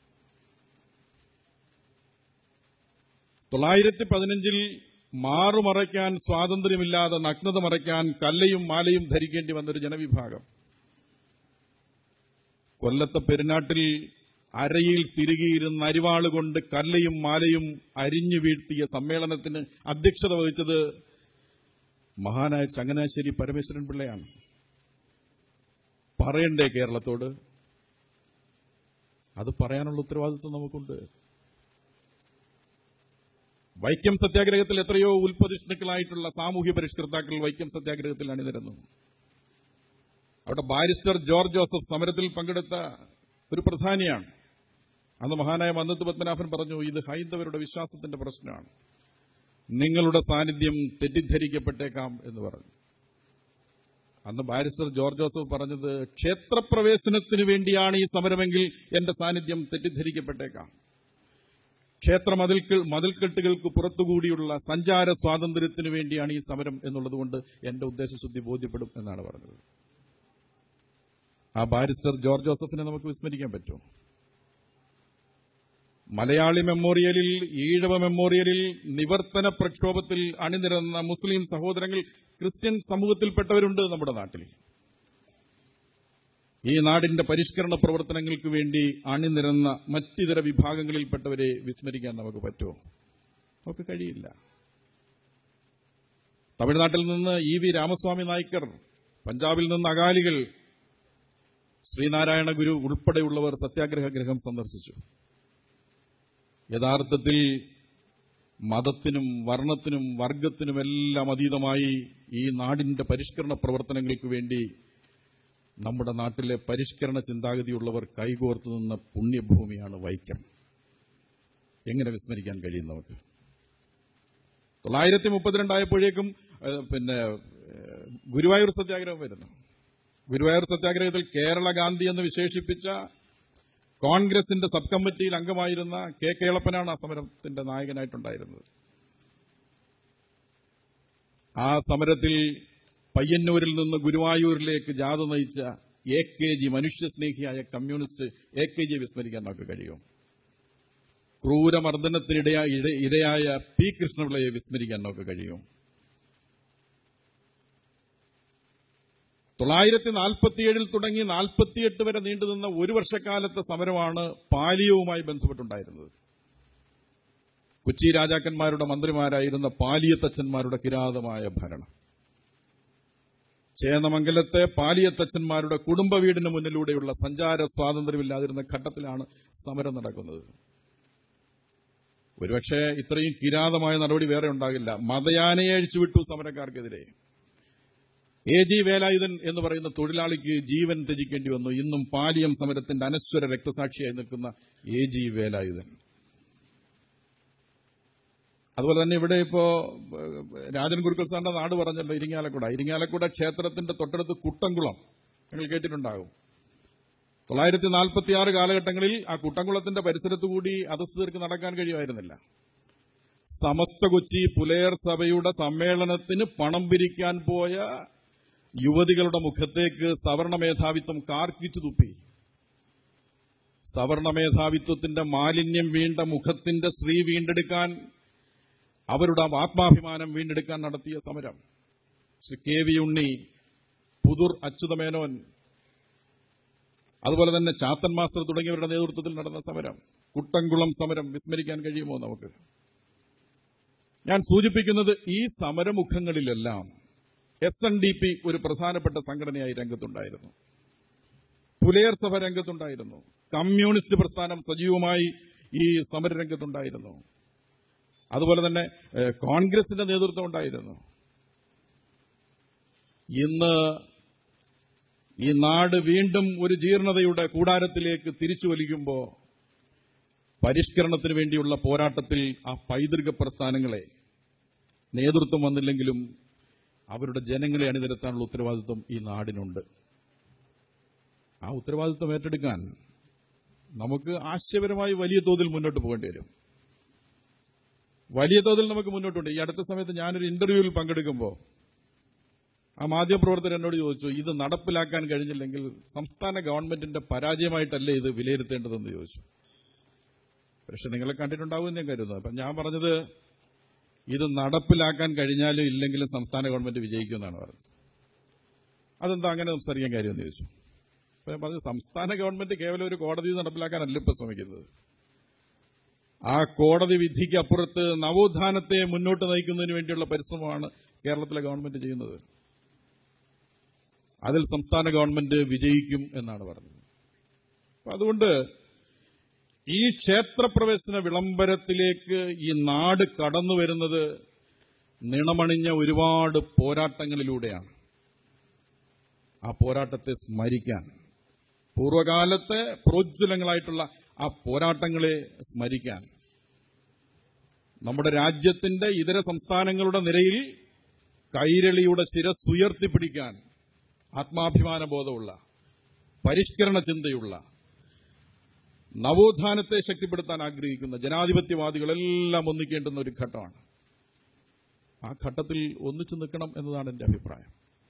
തൊള്ളായിരത്തി പതിനഞ്ചിൽ മാറുമറയ്ക്കാൻ സ്വാതന്ത്ര്യമില്ലാതെ നഗ്നത മറയ്ക്കാൻ കല്ലയും മാലയും ധരിക്കേണ്ടി വന്നൊരു ജനവിഭാഗം കൊല്ലത്തെ പെരുന്നാട്ടിൽ അരയിൽ തിരികിയിരുന്ന അരിവാള് കൊണ്ട് കല്ലയും മാലയും അരിഞ്ഞു വീഴ്ത്തിയ സമ്മേളനത്തിന് അധ്യക്ഷത വഹിച്ചത് മഹാനായ ചങ്ങനാശ്ശേരി പരമേശ്വരൻ പിള്ളയാണ് പറയണ്ടേ കേരളത്തോട് അത് പറയാനുള്ള ഉത്തരവാദിത്വം നമുക്കുണ്ട് വൈക്കം സത്യാഗ്രഹത്തിൽ എത്രയോ ഉൽപ്പതിഷ്ണുക്കളായിട്ടുള്ള സാമൂഹ്യ പരിഷ്കർത്താക്കൾ വൈക്കം സത്യാഗ്രഹത്തിൽ അണിനിരന്നു അവിടെ ബാരിസ്റ്റർ ജോർജ് ജോസഫ് സമരത്തിൽ പങ്കെടുത്ത ഒരു പ്രധാനിയാണ് അന്ന് മഹാനായ മന്നത്ത് പത്മനാഭൻ പറഞ്ഞു ഇത് ഹൈന്ദവരുടെ വിശ്വാസത്തിന്റെ പ്രശ്നമാണ് നിങ്ങളുടെ സാന്നിധ്യം തെറ്റിദ്ധരിക്കപ്പെട്ടേക്കാം എന്ന് പറഞ്ഞു അന്ന് ബാരിസ്റ്റർ ജോർജ് ജോസഫ് പറഞ്ഞത് ക്ഷേത്രപ്രവേശനത്തിന് വേണ്ടിയാണ് ഈ സമരമെങ്കിൽ എന്റെ സാന്നിധ്യം തെറ്റിദ്ധരിക്കപ്പെട്ടേക്കാം ക്ഷേത്ര മതിൽക്കൾ മതിൽക്കെട്ടുകൾക്ക് പുറത്തുകൂടിയുള്ള സഞ്ചാര സ്വാതന്ത്ര്യത്തിന് വേണ്ടിയാണ് ഈ സമരം എന്നുള്ളതുകൊണ്ട് എന്റെ ഉദ്ദേശശുദ്ധി ബോധ്യപ്പെടും എന്നാണ് പറഞ്ഞത് ആ ബാരിസ്റ്റർ ജോർജ് ജോസഫിനെ നമുക്ക് വിസ്മരിക്കാൻ പറ്റുമോ മലയാളി മെമ്മോറിയലിൽ ഈഴവ മെമ്മോറിയലിൽ നിവർത്തന പ്രക്ഷോഭത്തിൽ അണിനിരന്ന മുസ്ലിം സഹോദരങ്ങൾ ക്രിസ്ത്യൻ സമൂഹത്തിൽപ്പെട്ടവരുണ്ട് നമ്മുടെ നാട്ടിൽ ഈ നാടിന്റെ പരിഷ്കരണ പ്രവർത്തനങ്ങൾക്ക് വേണ്ടി അണിനിരന്ന മറ്റിതര വിഭാഗങ്ങളിൽപ്പെട്ടവരെ വിസ്മരിക്കാൻ നമുക്ക് പറ്റുമോ നമുക്ക് കഴിയില്ല തമിഴ്നാട്ടിൽ നിന്ന് ഇ വി രാമസ്വാമി നായ്ക്കർ പഞ്ചാബിൽ നിന്ന് അകാലികൾ ശ്രീനാരായണ ഗുരു ഉൾപ്പെടെയുള്ളവർ സത്യാഗ്രഹ ഗൃഹം സന്ദർശിച്ചു യഥാർത്ഥത്തിൽ മതത്തിനും വർണ്ണത്തിനും വർഗത്തിനുമെല്ലാം അതീതമായി ഈ നാടിന്റെ പരിഷ്കരണ പ്രവർത്തനങ്ങൾക്ക് വേണ്ടി നമ്മുടെ നാട്ടിലെ പരിഷ്കരണ ചിന്താഗതിയുള്ളവർ കൈകോർത്തു നിന്ന പുണ്യഭൂമിയാണ് വൈക്കം എങ്ങനെ വിസ്മരിക്കാൻ കഴിയും നമുക്ക് തൊള്ളായിരത്തി മുപ്പത്തിരണ്ടായപ്പോഴേക്കും ഏഹ്, പിന്നെ ഏഹ്, ഗുരുവായൂർ സത്യാഗ്രഹം വരുന്നു ഗുരുവായൂർ സത്യാഗ്രഹത്തിൽ കേരള ഗാന്ധി എന്ന് വിശേഷിപ്പിച്ച കോൺഗ്രസിന്റെ സബ് കമ്മിറ്റിയിൽ അംഗമായിരുന്ന കെ കേളപ്പനാണ് ആ സമരത്തിന്റെ നായകനായിട്ടുണ്ടായിരുന്നത് ആ സമരത്തിൽ പയ്യന്നൂരിൽ നിന്ന് ഗുരുവായൂരിലേക്ക് ജാഥ നയിച്ച എ കെ ജി മനുഷ്യസ്നേഹിയായ കമ്മ്യൂണിസ്റ്റ് എ കെ ജി വിസ്മരിക്കാൻ നമുക്ക് കഴിയും ക്രൂരമർദ്ദനത്തിനിടയായ ഇട- ഇരയായ പി കൃഷ്ണപിള്ളയെ വിസ്മരിക്കാൻ നമുക്ക് കഴിയും തൊള്ളായിരത്തി നാൽപ്പത്തിയേഴിൽ തുടങ്ങി നാൽപ്പത്തിയെട്ട് വരെ നീണ്ടുനിന്ന ഒരു വർഷക്കാലത്തെ സമരമാണ് പാലിയവുമായി ബന്ധപ്പെട്ടുണ്ടായിരുന്നത് കൊച്ചി രാജാക്കന്മാരുടെ മന്ത്രിമാരായിരുന്ന പാലിയത്തച്ഛന്മാരുടെ കിരാതമായ ഭരണം ചേന്നമംഗലത്തെ പാലിയത്തച്ഛന്മാരുടെ കുടുംബ വീടിന് മുന്നിലൂടെയുള്ള സഞ്ചാര സ്വാതന്ത്ര്യമില്ലാതിരുന്ന ഘട്ടത്തിലാണ് സമരം നടക്കുന്നത് ഒരുപക്ഷെ ഇത്രയും കിരാതമായ നടപടി വേറെ ഉണ്ടാകില്ല മതയാനയെ അഴിച്ചുവിട്ടു സമരക്കാർക്കെതിരെ എ ജി വേലായുധൻ എന്ന് പറയുന്ന തൊഴിലാളിക്ക് ജീവൻ ത്യജിക്കേണ്ടി വന്നു ഇന്നും പാലിയം സമരത്തിന്റെ അനശ്വര രക്തസാക്ഷിയായി നിൽക്കുന്ന എ ജി വേലായുധൻ അതുപോലെ തന്നെ ഇവിടെ ഇപ്പോ ഏഹ്, രാജൻ ഗുരുക്കൾ സാറിന്റെ നാട് പറഞ്ഞല്ലോ ഇരിങ്ങാലക്കുട ഇരിങ്ങാലക്കുട ക്ഷേത്രത്തിന്റെ തൊട്ടടുത്ത് കുട്ടംകുളം നിങ്ങൾ കേട്ടിട്ടുണ്ടാകും തൊള്ളായിരത്തി നാൽപ്പത്തി ആറ് കാലഘട്ടങ്ങളിൽ ആ കുട്ടംകുളത്തിന്റെ പരിസരത്തു കൂടി അധസ്ഥിതർക്ക് നടക്കാൻ കഴിയുമായിരുന്നില്ല സമസ്ത കൊച്ചി പുലയർ സഭയുടെ സമ്മേളനത്തിന് പണം പിരിക്കാൻ പോയ യുവതികളുടെ മുഖത്തേക്ക് സവർണ മേധാവിത്വം കാർക്കിച്ചു തുപ്പി സവർണ മേധാവിത്വത്തിന്റെ മാലിന്യം വീണ്ട മുഖത്തിന്റെ ശ്രീ വീണ്ടെടുക്കാൻ അവരുടെ ആത്മാഭിമാനം വീണ്ടെടുക്കാൻ നടത്തിയ സമരം ശ്രീ കെ വി ഉണ്ണി പുതുർ അച്യുതമേനോൻ അതുപോലെ തന്നെ ചാത്തൻ മാസ്റ്റർ തുടങ്ങിയവരുടെ നേതൃത്വത്തിൽ നടന്ന സമരം കുട്ടംകുളം സമരം വിസ്മരിക്കാൻ കഴിയുമോ നമുക്ക് ഞാൻ സൂചിപ്പിക്കുന്നത് ഈ സമരമുഖങ്ങളിലെല്ലാം എസ് എൻ ഡി പി ഒരു പ്രധാനപ്പെട്ട സംഘടനയായി രംഗത്തുണ്ടായിരുന്നു പുലയർ സഭ രംഗത്തുണ്ടായിരുന്നു കമ്മ്യൂണിസ്റ്റ് പ്രസ്ഥാനം സജീവമായി ഈ സമരരംഗത്തുണ്ടായിരുന്നു അതുപോലെ തന്നെ ഏഹ്, കോൺഗ്രസിന്റെ നേതൃത്വം ഉണ്ടായിരുന്നു ഇന്ന് ഈ നാട് വീണ്ടും ഒരു ജീർണതയുടെ കൂടാരത്തിലേക്ക് തിരിച്ചു വലിക്കുമ്പോൾ പരിഷ്കരണത്തിന് വേണ്ടിയുള്ള പോരാട്ടത്തിൽ ആ പൈതൃക പ്രസ്ഥാനങ്ങളെ നേതൃത്വം വന്നില്ലെങ്കിലും അവരുടെ ജനങ്ങളെ അണിനിരത്താനുള്ള ഉത്തരവാദിത്വം ഈ നാടിനുണ്ട് ആ ഉത്തരവാദിത്വം ഏറ്റെടുക്കാൻ നമുക്ക് ആശയപരമായി വലിയ തോതിൽ മുന്നോട്ട് പോകേണ്ടി വരും വലിയ തോതിൽ നമുക്ക് മുന്നോട്ടുണ്ട് ഈ അടുത്ത സമയത്ത് ഞാനൊരു ഇന്റർവ്യൂവിൽ പങ്കെടുക്കുമ്പോൾ ആ മാധ്യമപ്രവർത്തകർ എന്നോട് ചോദിച്ചു ഇത് നടപ്പിലാക്കാൻ കഴിഞ്ഞില്ലെങ്കിൽ സംസ്ഥാന ഗവൺമെന്റിന്റെ പരാജയമായിട്ടല്ലേ ഇത് വിലയിരുത്തേണ്ടതെന്ന് ചോദിച്ചു പക്ഷെ നിങ്ങളെ കണ്ടിട്ടുണ്ടാവുമെന്ന് ഞാൻ കരുതുന്നു അപ്പം ഞാൻ പറഞ്ഞത് ഇത് നടപ്പിലാക്കാൻ കഴിഞ്ഞാലും ഇല്ലെങ്കിലും സംസ്ഥാന ഗവൺമെന്റ് വിജയിക്കുമെന്നാണ് പറഞ്ഞത് അതെന്താ അങ്ങനെ സംസാരിക്കാൻ കാര്യമെന്ന് ചോദിച്ചു അപ്പൊ ഞാൻ പറഞ്ഞു സംസ്ഥാന ഗവൺമെന്റ് കേവലം ഒരു കോടതി നടപ്പിലാക്കാനല്ല ഇപ്പൊ ശ്രമിക്കുന്നത് ആ കോടതി വിധിക്ക് അപ്പുറത്ത് നവോത്ഥാനത്തെ മുന്നോട്ട് നയിക്കുന്നതിന് വേണ്ടിയുള്ള പരിശ്രമമാണ് കേരളത്തിലെ ഗവൺമെന്റ് ചെയ്യുന്നത് അതിൽ സംസ്ഥാന ഗവൺമെന്റ് വിജയിക്കും എന്നാണ് പറഞ്ഞത് അപ്പൊ അതുകൊണ്ട് ഈ ക്ഷേത്രപ്രവേശന വിളംബരത്തിലേക്ക് ഈ നാട് കടന്നു വരുന്നത് നിണമണിഞ്ഞ ഒരുപാട് പോരാട്ടങ്ങളിലൂടെയാണ് ആ പോരാട്ടത്തെ സ്മരിക്കാൻ പൂർവകാലത്തെ പ്രോജ്വലങ്ങളായിട്ടുള്ള ആ പോരാട്ടങ്ങളെ സ്മരിക്കാൻ നമ്മുടെ രാജ്യത്തിന്റെ ഇതര സംസ്ഥാനങ്ങളുടെ നിരയിൽ കൈരളിയുടെ ശിരസ്സുയർത്തിപ്പിടിക്കാൻ ആത്മാഭിമാന ബോധമുള്ള പരിഷ്കരണ ചിന്തയുള്ള നവോത്ഥാനത്തെ ശക്തിപ്പെടുത്താൻ ആഗ്രഹിക്കുന്ന ജനാധിപത്യവാദികളെല്ലാം ഒന്നിക്കേണ്ടുന്ന ഒരു ഘട്ടമാണ് ആ ഘട്ടത്തിൽ ഒന്നിച്ചു നിൽക്കണം എന്നതാണ് എന്റെ അഭിപ്രായം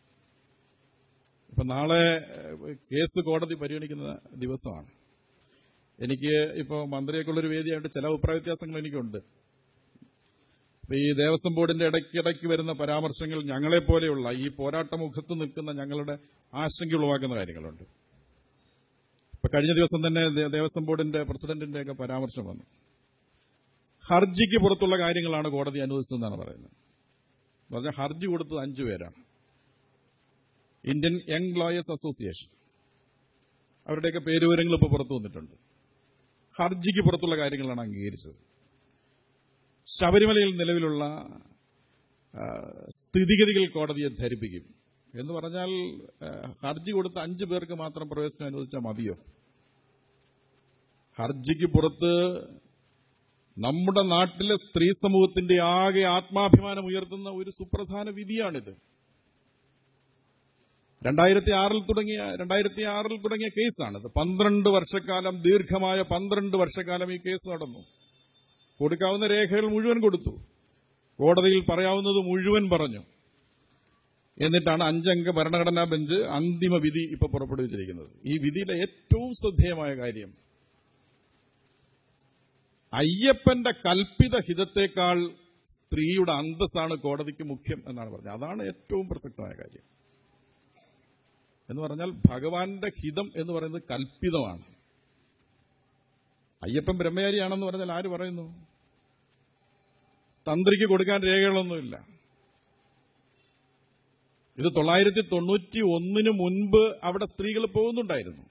ഇപ്പൊ നാളെ ഏഹ്, കേസ് കോടതി പരിഗണിക്കുന്ന ദിവസമാണ് എനിക്ക് ഇപ്പോൾ മന്ത്രിയൊക്കെയുള്ളൊരു വേദിയായിട്ട് ചില അഭിപ്രായ വ്യത്യാസങ്ങൾ എനിക്കുണ്ട് ഇപ്പൊ ഈ ദേവസ്വം ബോർഡിന്റെ ഇടയ്ക്കിടയ്ക്ക് വരുന്ന പരാമർശങ്ങൾ ഞങ്ങളെപ്പോലെയുള്ള ഈ പോരാട്ടമുഖത്ത് നിൽക്കുന്ന ഞങ്ങളുടെ ആശങ്ക ഉളവാക്കുന്ന കാര്യങ്ങളുണ്ട് ഇപ്പൊ കഴിഞ്ഞ ദിവസം തന്നെ ദേ- ദേവസ്വം ബോർഡിന്റെ പ്രസിഡന്റിന്റെ ഒക്കെ പരാമർശം വന്നു ഹർജിക്ക് പുറത്തുള്ള കാര്യങ്ങളാണ് കോടതി അനുവദിച്ചതെന്നാണ് പറയുന്നത് എന്ന് പറഞ്ഞാൽ ഹർജി കൊടുത്തത് അഞ്ചു പേരാണ് ഇന്ത്യൻ യങ് ലോയേഴ്സ് അസോസിയേഷൻ അവരുടെയൊക്കെ പേരുവിവരങ്ങൾ ഇപ്പോൾ പുറത്തു വന്നിട്ടുണ്ട് ഹർജിക്ക് പുറത്തുള്ള കാര്യങ്ങളാണ് അംഗീകരിച്ചത് ശബരിമലയിൽ നിലവിലുള്ള ആ, സ്ഥിതിഗതികൾ കോടതിയെ ധരിപ്പിക്കും എന്ന് പറഞ്ഞാൽ ആ, ഹർജി കൊടുത്ത അഞ്ചു പേർക്ക് മാത്രം പ്രവേശനം അനുവദിച്ചാൽ മതിയോ ഹർജിക്ക് പുറത്ത് നമ്മുടെ നാട്ടിലെ സ്ത്രീ സമൂഹത്തിന്റെ ആകെ ആത്മാഭിമാനം ഉയർത്തുന്ന ഒരു സുപ്രധാന വിധിയാണിത് രണ്ടായിരത്തി ആറിൽ തുടങ്ങിയ രണ്ടായിരത്തി ആറിൽ തുടങ്ങിയ കേസാണിത് പന്ത്രണ്ട് വർഷക്കാലം ദീർഘമായ പന്ത്രണ്ട് വർഷക്കാലം ഈ കേസ് നടന്നു കൊടുക്കാവുന്ന രേഖകൾ മുഴുവൻ കൊടുത്തു കോടതിയിൽ പറയാവുന്നത് മുഴുവൻ പറഞ്ഞു എന്നിട്ടാണ് അഞ്ചംഗ ഭരണഘടനാ ബെഞ്ച് അന്തിമ വിധി ഇപ്പൊ പുറപ്പെടുവിച്ചിരിക്കുന്നത് ഈ വിധിയിലെ ഏറ്റവും ശ്രദ്ധേയമായ കാര്യം അയ്യപ്പന്റെ കൽപ്പിത ഹിതത്തേക്കാൾ സ്ത്രീയുടെ അന്തസ്സാണ് കോടതിക്ക് മുഖ്യം എന്നാണ് പറഞ്ഞത് അതാണ് ഏറ്റവും പ്രസക്തമായ കാര്യം എന്ന് പറഞ്ഞാൽ ഭഗവാന്റെ ഹിതം എന്ന് പറയുന്നത് കൽപ്പിതമാണ് അയ്യപ്പൻ ബ്രഹ്മചാരിയാണെന്ന് പറഞ്ഞാൽ ആര് പറയുന്നു തന്ത്രിക്ക് കൊടുക്കാൻ രേഖകളൊന്നുമില്ല ഇത് തൊള്ളായിരത്തി തൊണ്ണൂറ്റി ഒന്നിന് മുൻപ് അവിടെ സ്ത്രീകൾ പോകുന്നുണ്ടായിരുന്നു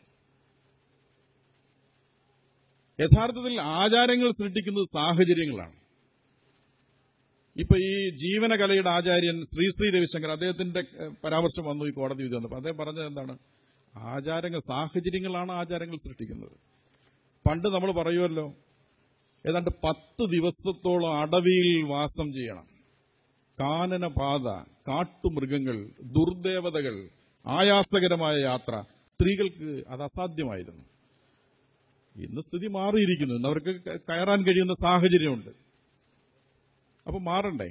യഥാർത്ഥത്തിൽ ആചാരങ്ങൾ സൃഷ്ടിക്കുന്നത് സാഹചര്യങ്ങളാണ് ഇപ്പൊ ഈ ജീവനകലയുടെ ആചാര്യൻ ശ്രീ ശ്രീ രവിശങ്കർ അദ്ദേഹത്തിന്റെ ഏഹ്, പരാമർശം വന്നു ഈ കോടതി വിധി വന്നപ്പോൾ അദ്ദേഹം പറഞ്ഞത് എന്താണ് ആചാരങ്ങൾ സാഹചര്യങ്ങളാണ് ആചാരങ്ങൾ സൃഷ്ടിക്കുന്നത് പണ്ട് നമ്മൾ പറയുമല്ലോ ഏതാണ്ട് പത്ത് ദിവസത്തോളം അടവിയിൽ വാസം ചെയ്യണം കാനനപാത കാട്ടുമൃഗങ്ങൾ ദുർദേവതകൾ ആയാസകരമായ യാത്ര സ്ത്രീകൾക്ക് അത് അസാധ്യമായിരുന്നു ഇന്ന് സ്ഥിതി മാറിയിരിക്കുന്നു ഇന്ന് അവർക്ക് ക- കയറാൻ കഴിയുന്ന സാഹചര്യമുണ്ട് അപ്പൊ മാറണ്ടേ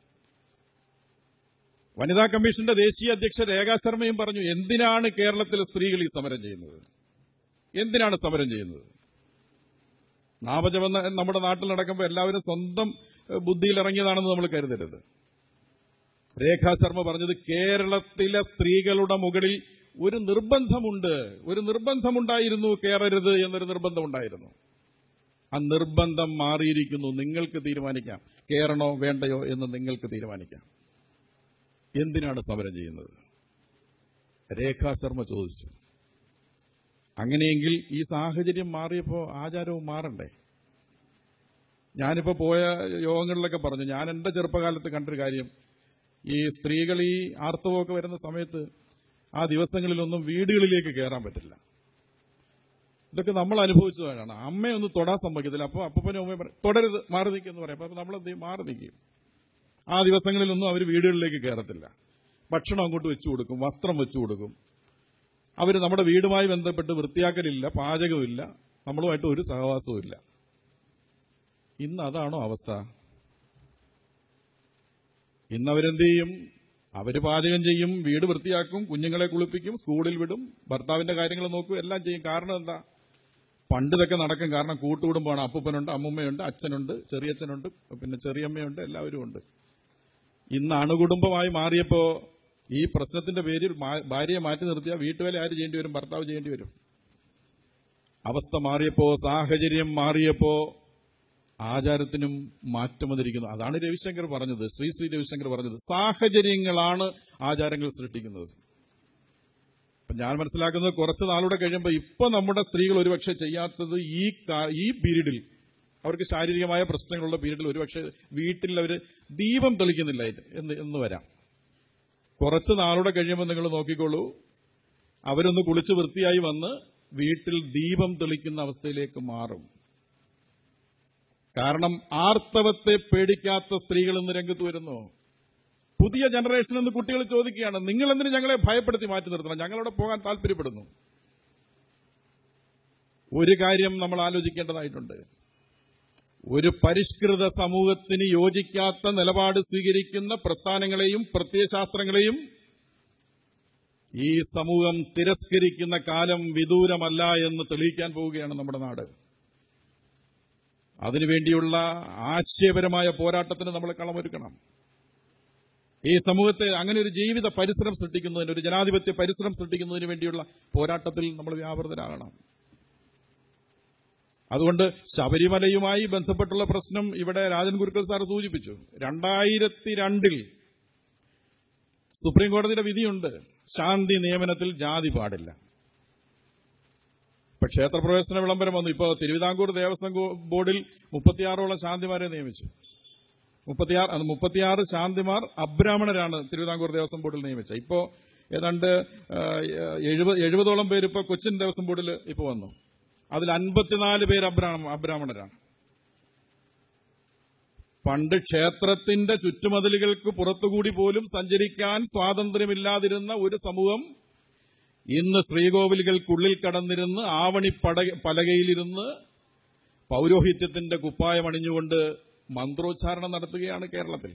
വനിതാ കമ്മീഷന്റെ ദേശീയ അധ്യക്ഷ രേഖാ ശർമ്മയും പറഞ്ഞു എന്തിനാണ് കേരളത്തിലെ സ്ത്രീകൾ ഈ സമരം ചെയ്യുന്നത് എന്തിനാണ് സമരം ചെയ്യുന്നത് നാമജപം ന- നമ്മുടെ നാട്ടിൽ നടക്കുമ്പോൾ എല്ലാവരും സ്വന്തം ഏഹ്, ബുദ്ധിയിൽ ഇറങ്ങിയതാണെന്ന് നമ്മൾ കരുതരുത് രേഖാ ശർമ്മ പറഞ്ഞത് കേരളത്തിലെ സ്ത്രീകളുടെ മുകളിൽ ഒരു നിർബന്ധമുണ്ട് ഒരു നിർബന്ധമുണ്ടായിരുന്നു കയറരുത് എന്നൊരു നിർബന്ധമുണ്ടായിരുന്നു ആ നിർബന്ധം മാറിയിരിക്കുന്നു നിങ്ങൾക്ക് തീരുമാനിക്കാം കയറണോ വേണ്ടയോ എന്ന് നിങ്ങൾക്ക് തീരുമാനിക്കാം എന്തിനാണ് സമരം ചെയ്യുന്നത് രേഖാ ശർമ്മ ചോദിച്ചു അങ്ങനെയെങ്കിൽ ഈ സാഹചര്യം മാറിയപ്പോൾ ആചാരവും മാറണ്ടേ ഞാനിപ്പോ പോയ യോഗങ്ങളിലൊക്കെ പറഞ്ഞു ഞാൻ എന്റെ ചെറുപ്പകാലത്ത് കണ്ടൊരു കാര്യം ഈ സ്ത്രീകൾ ഈ ആർത്തവമൊക്കെ വരുന്ന സമയത്ത് ആ ദിവസങ്ങളിലൊന്നും വീടുകളിലേക്ക് കയറാൻ പറ്റില്ല ഇതൊക്കെ നമ്മൾ അനുഭവിച്ചതാണ് അമ്മയൊന്നും തൊടാൻ സമ്മതിക്കത്തില്ല അപ്പോൾ അപ്പനും അമ്മയും പറയും തുടരുത് മാറി നിൽക്കുമെന്ന് പറയും അപ്പൊ നമ്മൾ എന്ത് ചെയ്യും മാറി നിൽക്കും ആ ദിവസങ്ങളിലൊന്നും അവർ വീടുകളിലേക്ക് കയറത്തില്ല ഭക്ഷണം അങ്ങോട്ട് വെച്ചു കൊടുക്കും വസ്ത്രം വെച്ചു കൊടുക്കും അവർ നമ്മുടെ വീടുമായി ബന്ധപ്പെട്ട് വൃത്തിയാക്കലില്ല പാചകമില്ല നമ്മളുമായിട്ട് ഒരു സഹവാസവും ഇല്ല ഇന്ന് അതാണോ അവസ്ഥ ഇന്ന് അവരെന്ത് ചെയ്യും അവര് പാചകം ചെയ്യും വീട് വൃത്തിയാക്കും കുഞ്ഞുങ്ങളെ കുളിപ്പിക്കും സ്കൂളിൽ വിടും ഭർത്താവിന്റെ കാര്യങ്ങൾ നോക്കും എല്ലാം ചെയ്യും കാരണം എന്താ പണ്ട് ഇതൊക്കെ നടക്കും കാരണം കൂട്ടുകുടുംബമാണ് അപ്പൂപ്പനുണ്ട് അമ്മുമ്മയുണ്ട് അച്ഛനുണ്ട് ചെറിയച്ഛനുണ്ട് പിന്നെ ചെറിയമ്മയുണ്ട് എല്ലാവരും ഉണ്ട് ഇന്ന് അണുകുടുംബമായി മാറിയപ്പോ ഈ പ്രശ്നത്തിന്റെ പേരിൽ മാ- ഭാര്യയെ മാറ്റി നിർത്തിയാൽ വീട്ടുവേല ആര് ചെയ്യേണ്ടി വരും ഭർത്താവ് ചെയ്യേണ്ടി വരും അവസ്ഥ മാറിയപ്പോ സാഹചര്യം മാറിയപ്പോ ആചാരത്തിനും മാറ്റം വന്നിരിക്കുന്നു അതാണ് രവിശങ്കർ പറഞ്ഞത് ശ്രീ ശ്രീ രവിശങ്കർ പറഞ്ഞത് സാഹചര്യങ്ങളാണ് ആചാരങ്ങൾ സൃഷ്ടിക്കുന്നത് അപ്പൊ ഞാൻ മനസ്സിലാക്കുന്നത് കുറച്ച് നാളൂടെ കഴിയുമ്പോൾ ഇപ്പൊ നമ്മുടെ സ്ത്രീകൾ ഒരുപക്ഷെ ചെയ്യാത്തത് ഈ കാ- ഈ പീരീഡിൽ അവർക്ക് ശാരീരികമായ പ്രശ്നങ്ങളുള്ള പീരീഡിൽ ഒരുപക്ഷെ വീട്ടിൽ അവർ ദീപം തെളിക്കുന്നില്ല ഇത് എന്ന് എന്ന് വരാം കുറച്ച് നാളൂടെ കഴിയുമ്പോൾ നിങ്ങൾ നോക്കിക്കോളൂ അവരൊന്ന് കുളിച്ച് വൃത്തിയായി വന്ന് വീട്ടിൽ ദീപം തെളിക്കുന്ന അവസ്ഥയിലേക്ക് മാറും കാരണം ആർത്തവത്തെ പേടിക്കാത്ത സ്ത്രീകൾ ഇന്ന് രംഗത്ത് വരുന്നു പുതിയ ജനറേഷൻ എന്ന് കുട്ടികൾ ചോദിക്കുകയാണ് നിങ്ങൾ എന്തിന് ഞങ്ങളെ ഭയപ്പെടുത്തി മാറ്റി നിർത്തണം ഞങ്ങളവിടെ പോകാൻ താല്പര്യപ്പെടുന്നു ഒരു കാര്യം നമ്മൾ ആലോചിക്കേണ്ടതായിട്ടുണ്ട് ഒരു പരിഷ്കൃത സമൂഹത്തിന് യോജിക്കാത്ത നിലപാട് സ്വീകരിക്കുന്ന പ്രസ്ഥാനങ്ങളെയും പ്രത്യയശാസ്ത്രങ്ങളെയും ഈ സമൂഹം തിരസ്കരിക്കുന്ന കാലം വിദൂരമല്ല എന്ന് തെളിയിക്കാൻ പോവുകയാണ് നമ്മുടെ നാട് അതിനുവേണ്ടിയുള്ള ആശയപരമായ പോരാട്ടത്തിന് നമ്മൾ കളമൊരുക്കണം ഈ സമൂഹത്തെ അങ്ങനെ ഒരു ജീവിത പരിസരം സൃഷ്ടിക്കുന്നതിന് ഒരു ജനാധിപത്യ പരിസരം സൃഷ്ടിക്കുന്നതിന് വേണ്ടിയുള്ള പോരാട്ടത്തിൽ നമ്മൾ വ്യാപൃതരാകണം അതുകൊണ്ട് ശബരിമലയുമായി ബന്ധപ്പെട്ടുള്ള പ്രശ്നം ഇവിടെ രാജൻ ഗുരുക്കൾ സാർ സൂചിപ്പിച്ചു രണ്ടായിരത്തി രണ്ടിൽ സുപ്രീം കോടതിയുടെ വിധിയുണ്ട് ശാന്തി നിയമനത്തിൽ ജാതി പാടില്ല ഇപ്പൊ ക്ഷേത്രപ്രവേശന വിളംബരം വന്നു ഇപ്പൊ തിരുവിതാംകൂർ ദേവസ്വം ഗോ- ബോർഡിൽ മുപ്പത്തിയാറോളം ശാന്തിമാരെ നിയമിച്ചു മുപ്പത്തിയാറ് അത് മുപ്പത്തിയാറ് ശാന്തിമാർ അബ്രാഹ്മണരാണ് തിരുവിതാംകൂർ ദേവസ്വം ബോർഡിൽ നിയമിച്ചത് ഇപ്പോ ഏതാണ്ട് ആ, എഴുപത് എഴുപതോളം പേര് ഇപ്പൊ കൊച്ചിൻ ദേവസ്വം ബോർഡിൽ ഇപ്പൊ വന്നു അതിൽ അൻപത്തിനാല് പേര് അബ്രാഹ്മ അബ്രാഹ്മണരാണ് പണ്ട് ക്ഷേത്രത്തിന്റെ ചുറ്റുമതിലുകൾക്ക് പുറത്തുകൂടി പോലും സഞ്ചരിക്കാൻ സ്വാതന്ത്ര്യമില്ലാതിരുന്ന ഒരു സമൂഹം ഇന്ന് ശ്രീകോവിലുകൾക്കുള്ളിൽ കടന്നിരുന്ന് ആവണി പട പലകയിലിരുന്ന് പൗരോഹിത്യത്തിന്റെ കുപ്പായമണിഞ്ഞുകൊണ്ട് മന്ത്രോച്ചാരണം നടത്തുകയാണ് കേരളത്തിൽ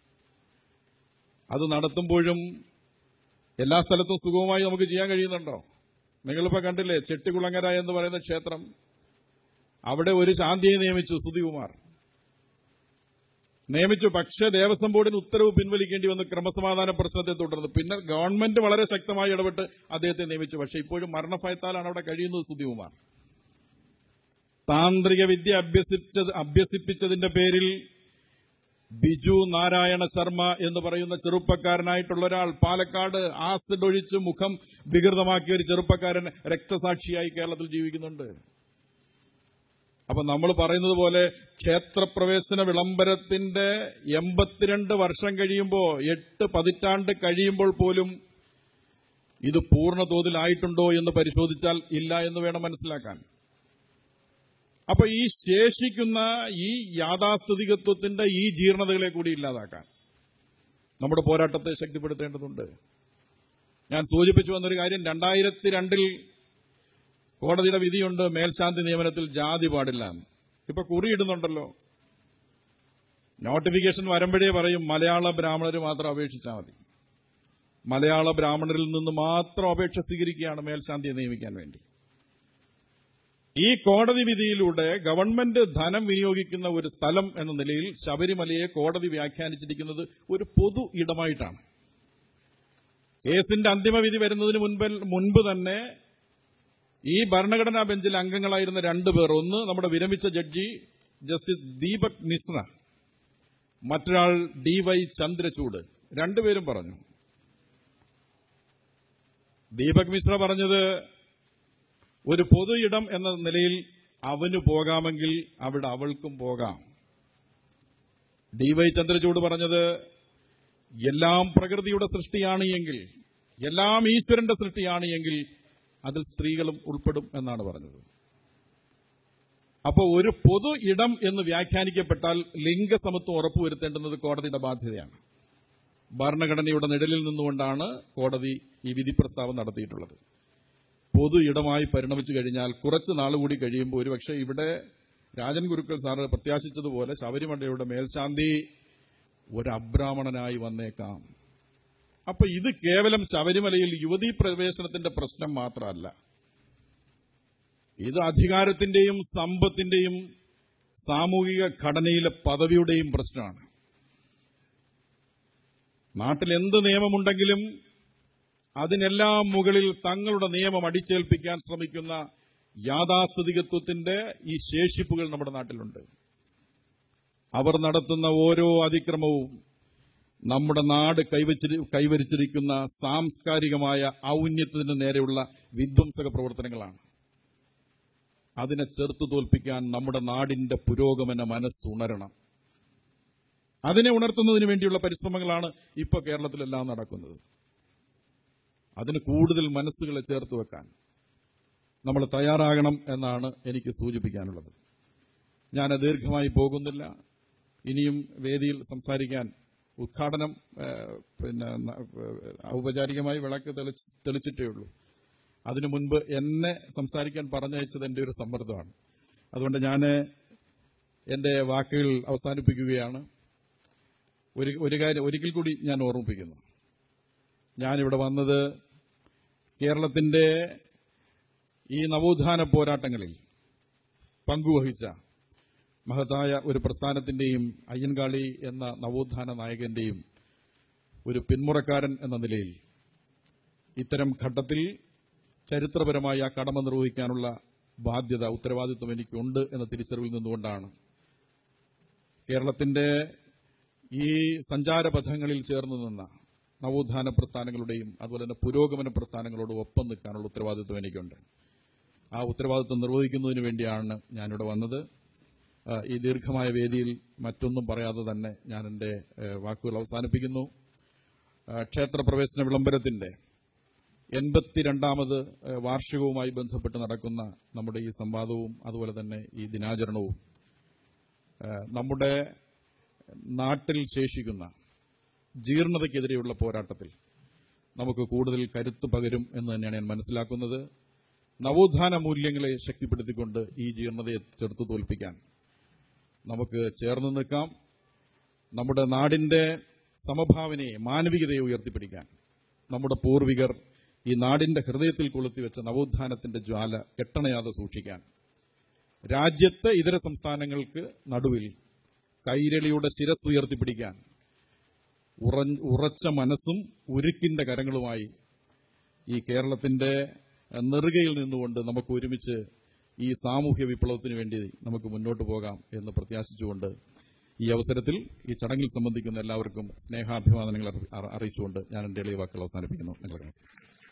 അത് നടത്തുമ്പോഴും എല്ലാ സ്ഥലത്തും സുഗമമായി നമുക്ക് ചെയ്യാൻ കഴിയുന്നുണ്ടോ നിങ്ങളിപ്പോ കണ്ടില്ലേ ചെട്ടികുളങ്ങര എന്ന് പറയുന്ന ക്ഷേത്രം അവിടെ ഒരു ശാന്തിയെ നിയമിച്ചു സുധികുമാർ നിയമിച്ചു പക്ഷേ ദേവസ്വം ബോർഡിന് ഉത്തരവ് പിൻവലിക്കേണ്ടി വന്നു ക്രമസമാധാന പ്രശ്നത്തെ തുടർന്ന് പിന്നെ ഗവൺമെന്റ് വളരെ ശക്തമായി ഇടപെട്ട് അദ്ദേഹത്തെ നിയമിച്ചു പക്ഷേ ഇപ്പോഴും മരണഭയത്താലാണ് അവിടെ കഴിയുന്നത് സുധികുമാർ താന്ത്രിക വിദ്യ അഭ്യസിച്ചത് അഭ്യസിപ്പിച്ചതിന്റെ പേരിൽ ബിജു നാരായണ ശർമ്മ എന്ന് പറയുന്ന ചെറുപ്പക്കാരനായിട്ടുള്ള ഒരാൾ പാലക്കാട് ആസിഡ് ഒഴിച്ച് മുഖം വികൃതമാക്കിയ ഒരു ചെറുപ്പക്കാരൻ രക്തസാക്ഷിയായി കേരളത്തിൽ ജീവിക്കുന്നുണ്ട് അപ്പൊ നമ്മൾ പറയുന്നത് പോലെ ക്ഷേത്രപ്രവേശന വിളംബരത്തിന്റെ എൺപത്തിരണ്ട് വർഷം കഴിയുമ്പോൾ എട്ട് പതിറ്റാണ്ട് കഴിയുമ്പോൾ പോലും ഇത് പൂർണ്ണ തോതിലായിട്ടുണ്ടോ എന്ന് പരിശോധിച്ചാൽ ഇല്ല എന്ന് വേണം മനസ്സിലാക്കാൻ അപ്പൊ ഈ ശേഷിക്കുന്ന ഈ യാഥാസ്ഥിതികത്വത്തിന്റെ ഈ ജീർണതകളെ കൂടി ഇല്ലാതാക്കാൻ നമ്മുടെ പോരാട്ടത്തെ ശക്തിപ്പെടുത്തേണ്ടതുണ്ട് ഞാൻ സൂചിപ്പിച്ചു വന്നൊരു കാര്യം രണ്ടായിരത്തി രണ്ടിൽ കോടതിയുടെ വിധിയുണ്ട് മേൽശാന്തി നിയമനത്തിൽ ജാതി പാടില്ല എന്ന്. ഇപ്പൊ കുറിയിടുന്നുണ്ടല്ലോ നോട്ടിഫിക്കേഷൻ വരുമ്പോഴേ പറയും മലയാള ബ്രാഹ്മണർ മാത്രം അപേക്ഷിച്ചാൽ മതി മലയാള ബ്രാഹ്മണരിൽ നിന്ന് മാത്രം അപേക്ഷ സ്വീകരിക്കുകയാണ് മേൽശാന്തിയെ നിയമിക്കാൻ വേണ്ടി ഈ കോടതി വിധിയിലൂടെ ഗവൺമെന്റ് ധനം വിനിയോഗിക്കുന്ന ഒരു സ്ഥലം എന്ന നിലയിൽ ശബരിമലയെ കോടതി വ്യാഖ്യാനിച്ചിരിക്കുന്നത് ഒരു പൊതു ഇടമായിട്ടാണ് കേസിന്റെ അന്തിമ വിധി വരുന്നതിന് മുൻപ് മുൻപ് തന്നെ ഈ ഭരണഘടനാ ബെഞ്ചിൽ അംഗങ്ങളായിരുന്ന രണ്ടുപേർ ഒന്ന് നമ്മുടെ വിരമിച്ച ജഡ്ജി ജസ്റ്റിസ് ദീപക് മിശ്ര മറ്റൊരാൾ ഡി വൈ ചന്ദ്രചൂഡ് രണ്ടുപേരും പറഞ്ഞു ദീപക് മിശ്ര പറഞ്ഞത് ഒരു പൊതു ഇടം എന്ന നിലയിൽ അവന് പോകാമെങ്കിൽ അവിടെ അവൾക്കും പോകാം ഡി വൈ ചന്ദ്രചൂഡ് പറഞ്ഞത് എല്ലാം പ്രകൃതിയുടെ സൃഷ്ടിയാണ് എങ്കിൽ എല്ലാം ഈശ്വരന്റെ സൃഷ്ടിയാണ് എങ്കിൽ അതിൽ സ്ത്രീകളും ഉൾപ്പെടും എന്നാണ് പറഞ്ഞത് അപ്പോൾ ഒരു പൊതു ഇടം എന്ന് വ്യാഖ്യാനിക്കപ്പെട്ടാൽ ലിംഗസമത്വം ഉറപ്പുവരുത്തേണ്ടുന്നത് കോടതിയുടെ ബാധ്യതയാണ് ഭരണഘടനയുടെ നിഴലിൽ നിന്നുകൊണ്ടാണ് കോടതി ഈ വിധി പ്രസ്താവം നടത്തിയിട്ടുള്ളത് പൊതു ഇടമായി പരിണമിച്ചു കഴിഞ്ഞാൽ കുറച്ച് നാളുകൂടി കഴിയുമ്പോൾ ഒരുപക്ഷെ ഇവിടെ രാജൻ ഗുരുക്കൾ സാറ് പ്രത്യാശിച്ചതുപോലെ ശബരിമലയുടെ മേൽശാന്തി ഒരു അബ്രാഹ്മണനായി വന്നേക്കാം അപ്പൊ ഇത് കേവലം ശബരിമലയിൽ യുവതീ പ്രവേശനത്തിന്റെ പ്രശ്നം മാത്രമല്ല ഇത് അധികാരത്തിന്റെയും സമ്പത്തിന്റെയും സാമൂഹിക ഘടനയിലെ പദവിയുടെയും പ്രശ്നമാണ് നാട്ടിൽ എന്ത് നിയമമുണ്ടെങ്കിലും അതിനെല്ലാം മുകളിൽ തങ്ങളുടെ നിയമം അടിച്ചേൽപ്പിക്കാൻ ശ്രമിക്കുന്ന യാഥാസ്ഥിതികത്വത്തിന്റെ ഈ ശേഷിപ്പുകൾ നമ്മുടെ നാട്ടിലുണ്ട് അവർ നടത്തുന്ന ഓരോ അതിക്രമവും നമ്മുടെ നാട് കൈവച്ചിരി കൈവരിച്ചിരിക്കുന്ന സാംസ്കാരികമായ ഔന്നത്യത്തിന് നേരെയുള്ള വിധ്വംസക പ്രവർത്തനങ്ങളാണ് അതിനെ ചെറുത്തു തോൽപ്പിക്കാൻ നമ്മുടെ നാടിന്റെ പുരോഗമന മനസ്സുണരണം അതിനെ ഉണർത്തുന്നതിന് വേണ്ടിയുള്ള പരിശ്രമങ്ങളാണ് ഇപ്പോൾ കേരളത്തിലെല്ലാം നടക്കുന്നത് അതിന് കൂടുതൽ മനസ്സുകളെ ചേർത്ത് വെക്കാൻ നമ്മൾ തയ്യാറാകണം എന്നാണ് എനിക്ക് സൂചിപ്പിക്കാനുള്ളത് ഞാൻ ദീർഘമായി പോകുന്നില്ല ഇനിയും വേദിയിൽ സംസാരിക്കാൻ ഉദ്ഘാടനം ഏഹ്, പിന്നെ ന- ഏഹ്, ഔപചാരികമായി വിളക്ക് തെളിച്ച് തെളിച്ചിട്ടേ ഉള്ളൂ അതിനു മുൻപ് എന്നെ സംസാരിക്കാൻ പറഞ്ഞയച്ചത് എൻ്റെ ഒരു സമ്മർദ്ദമാണ് അതുകൊണ്ട് ഞാൻ എൻ്റെ വാക്കുകൾ അവസാനിപ്പിക്കുകയാണ് ഒരു ഒരു കാര്യം ഒരിക്കൽ കൂടി ഞാൻ ഓർമ്മിപ്പിക്കുന്നു ഞാനിവിടെ വന്നത് കേരളത്തിന്റെ ഈ നവോത്ഥാന പോരാട്ടങ്ങളിൽ പങ്കുവഹിച്ച മഹത്തായ ഒരു പ്രസ്ഥാനത്തിന്റെയും അയ്യൻകാളി എന്ന നവോത്ഥാന നായകന്റെയും ഒരു പിന്മുറക്കാരൻ എന്ന നിലയിൽ ഇത്തരം ഘട്ടത്തിൽ ചരിത്രപരമായ ആ കടമ നിർവഹിക്കാനുള്ള ബാധ്യത ഉത്തരവാദിത്വം എനിക്കുണ്ട് എന്ന തിരിച്ചറിവിൽ നിന്നുകൊണ്ടാണ് കേരളത്തിന്റെ ഈ സഞ്ചാരപഥങ്ങളിൽ ചേർന്ന് നിന്ന നവോത്ഥാന പ്രസ്ഥാനങ്ങളുടെയും അതുപോലെ തന്നെ പുരോഗമന പ്രസ്ഥാനങ്ങളോട് ഒപ്പം നിൽക്കാനുള്ള ഉത്തരവാദിത്വം എനിക്കുണ്ട് ആ ഉത്തരവാദിത്വം നിർവഹിക്കുന്നതിന് വേണ്ടിയാണ് ഞാനിവിടെ വന്നത് ആ, ഈ ദീർഘമായ വേദിയിൽ മറ്റൊന്നും പറയാതെ തന്നെ ഞാൻ എൻ്റെ ഏഹ്, വാക്കുകൾ അവസാനിപ്പിക്കുന്നു ആ, ക്ഷേത്രപ്രവേശന വിളംബരത്തിന്റെ എൺപത്തിരണ്ടാമത് ഏഹ്, വാർഷികവുമായി ബന്ധപ്പെട്ട് നടക്കുന്ന നമ്മുടെ ഈ സംവാദവും അതുപോലെ തന്നെ ഈ ദിനാചരണവും ഏഹ്, നമ്മുടെ നാട്ടിൽ ശേഷിക്കുന്ന ജീർണതയ്ക്കെതിരെയുള്ള പോരാട്ടത്തിൽ നമുക്ക് കൂടുതൽ കരുത്ത് പകരും എന്ന് തന്നെയാണ് ഞാൻ മനസ്സിലാക്കുന്നത് നവോത്ഥാന മൂല്യങ്ങളെ ശക്തിപ്പെടുത്തിക്കൊണ്ട് ഈ ജീർണതയെ ചെറുത്തു തോൽപ്പിക്കാൻ നമുക്ക് ചേർന്ന് നിൽക്കാം നമ്മുടെ നാടിന്റെ സമഭാവനയെ മാനവികതയെ ഉയർത്തിപ്പിടിക്കാൻ നമ്മുടെ പൂർവികർ ഈ നാടിന്റെ ഹൃദയത്തിൽ കൊളുത്തിവെച്ച നവോത്ഥാനത്തിന്റെ ജ്വാല കെട്ടണയാതെ സൂക്ഷിക്കാൻ രാജ്യത്തെ ഇതര സംസ്ഥാനങ്ങൾക്ക് നടുവിൽ കൈരളിയുടെ ശിരസ് ഉയർത്തിപ്പിടിക്കാൻ ഉറ- ഉറച്ച മനസ്സും ഉരുക്കിന്റെ കരങ്ങളുമായി ഈ കേരളത്തിന്റെ നെറുകയിൽ നിന്നുകൊണ്ട് നമുക്ക് ഒരുമിച്ച് ഈ സാമൂഹ്യ വിപ്ലവത്തിന് വേണ്ടി നമുക്ക് മുന്നോട്ട് പോകാം എന്ന് പ്രത്യാശിച്ചുകൊണ്ട് ഈ അവസരത്തിൽ ഈ ചടങ്ങിൽ സംബന്ധിക്കുന്ന എല്ലാവർക്കും സ്നേഹാഭിവാദനങ്ങൾ അറി- അറിയിച്ചുകൊണ്ട് ഞാൻ എന്റെ എളിയ വാക്കുകൾ അവസാനിപ്പിക്കുന്നു നിങ്ങൾക്ക് നമസ്കാരം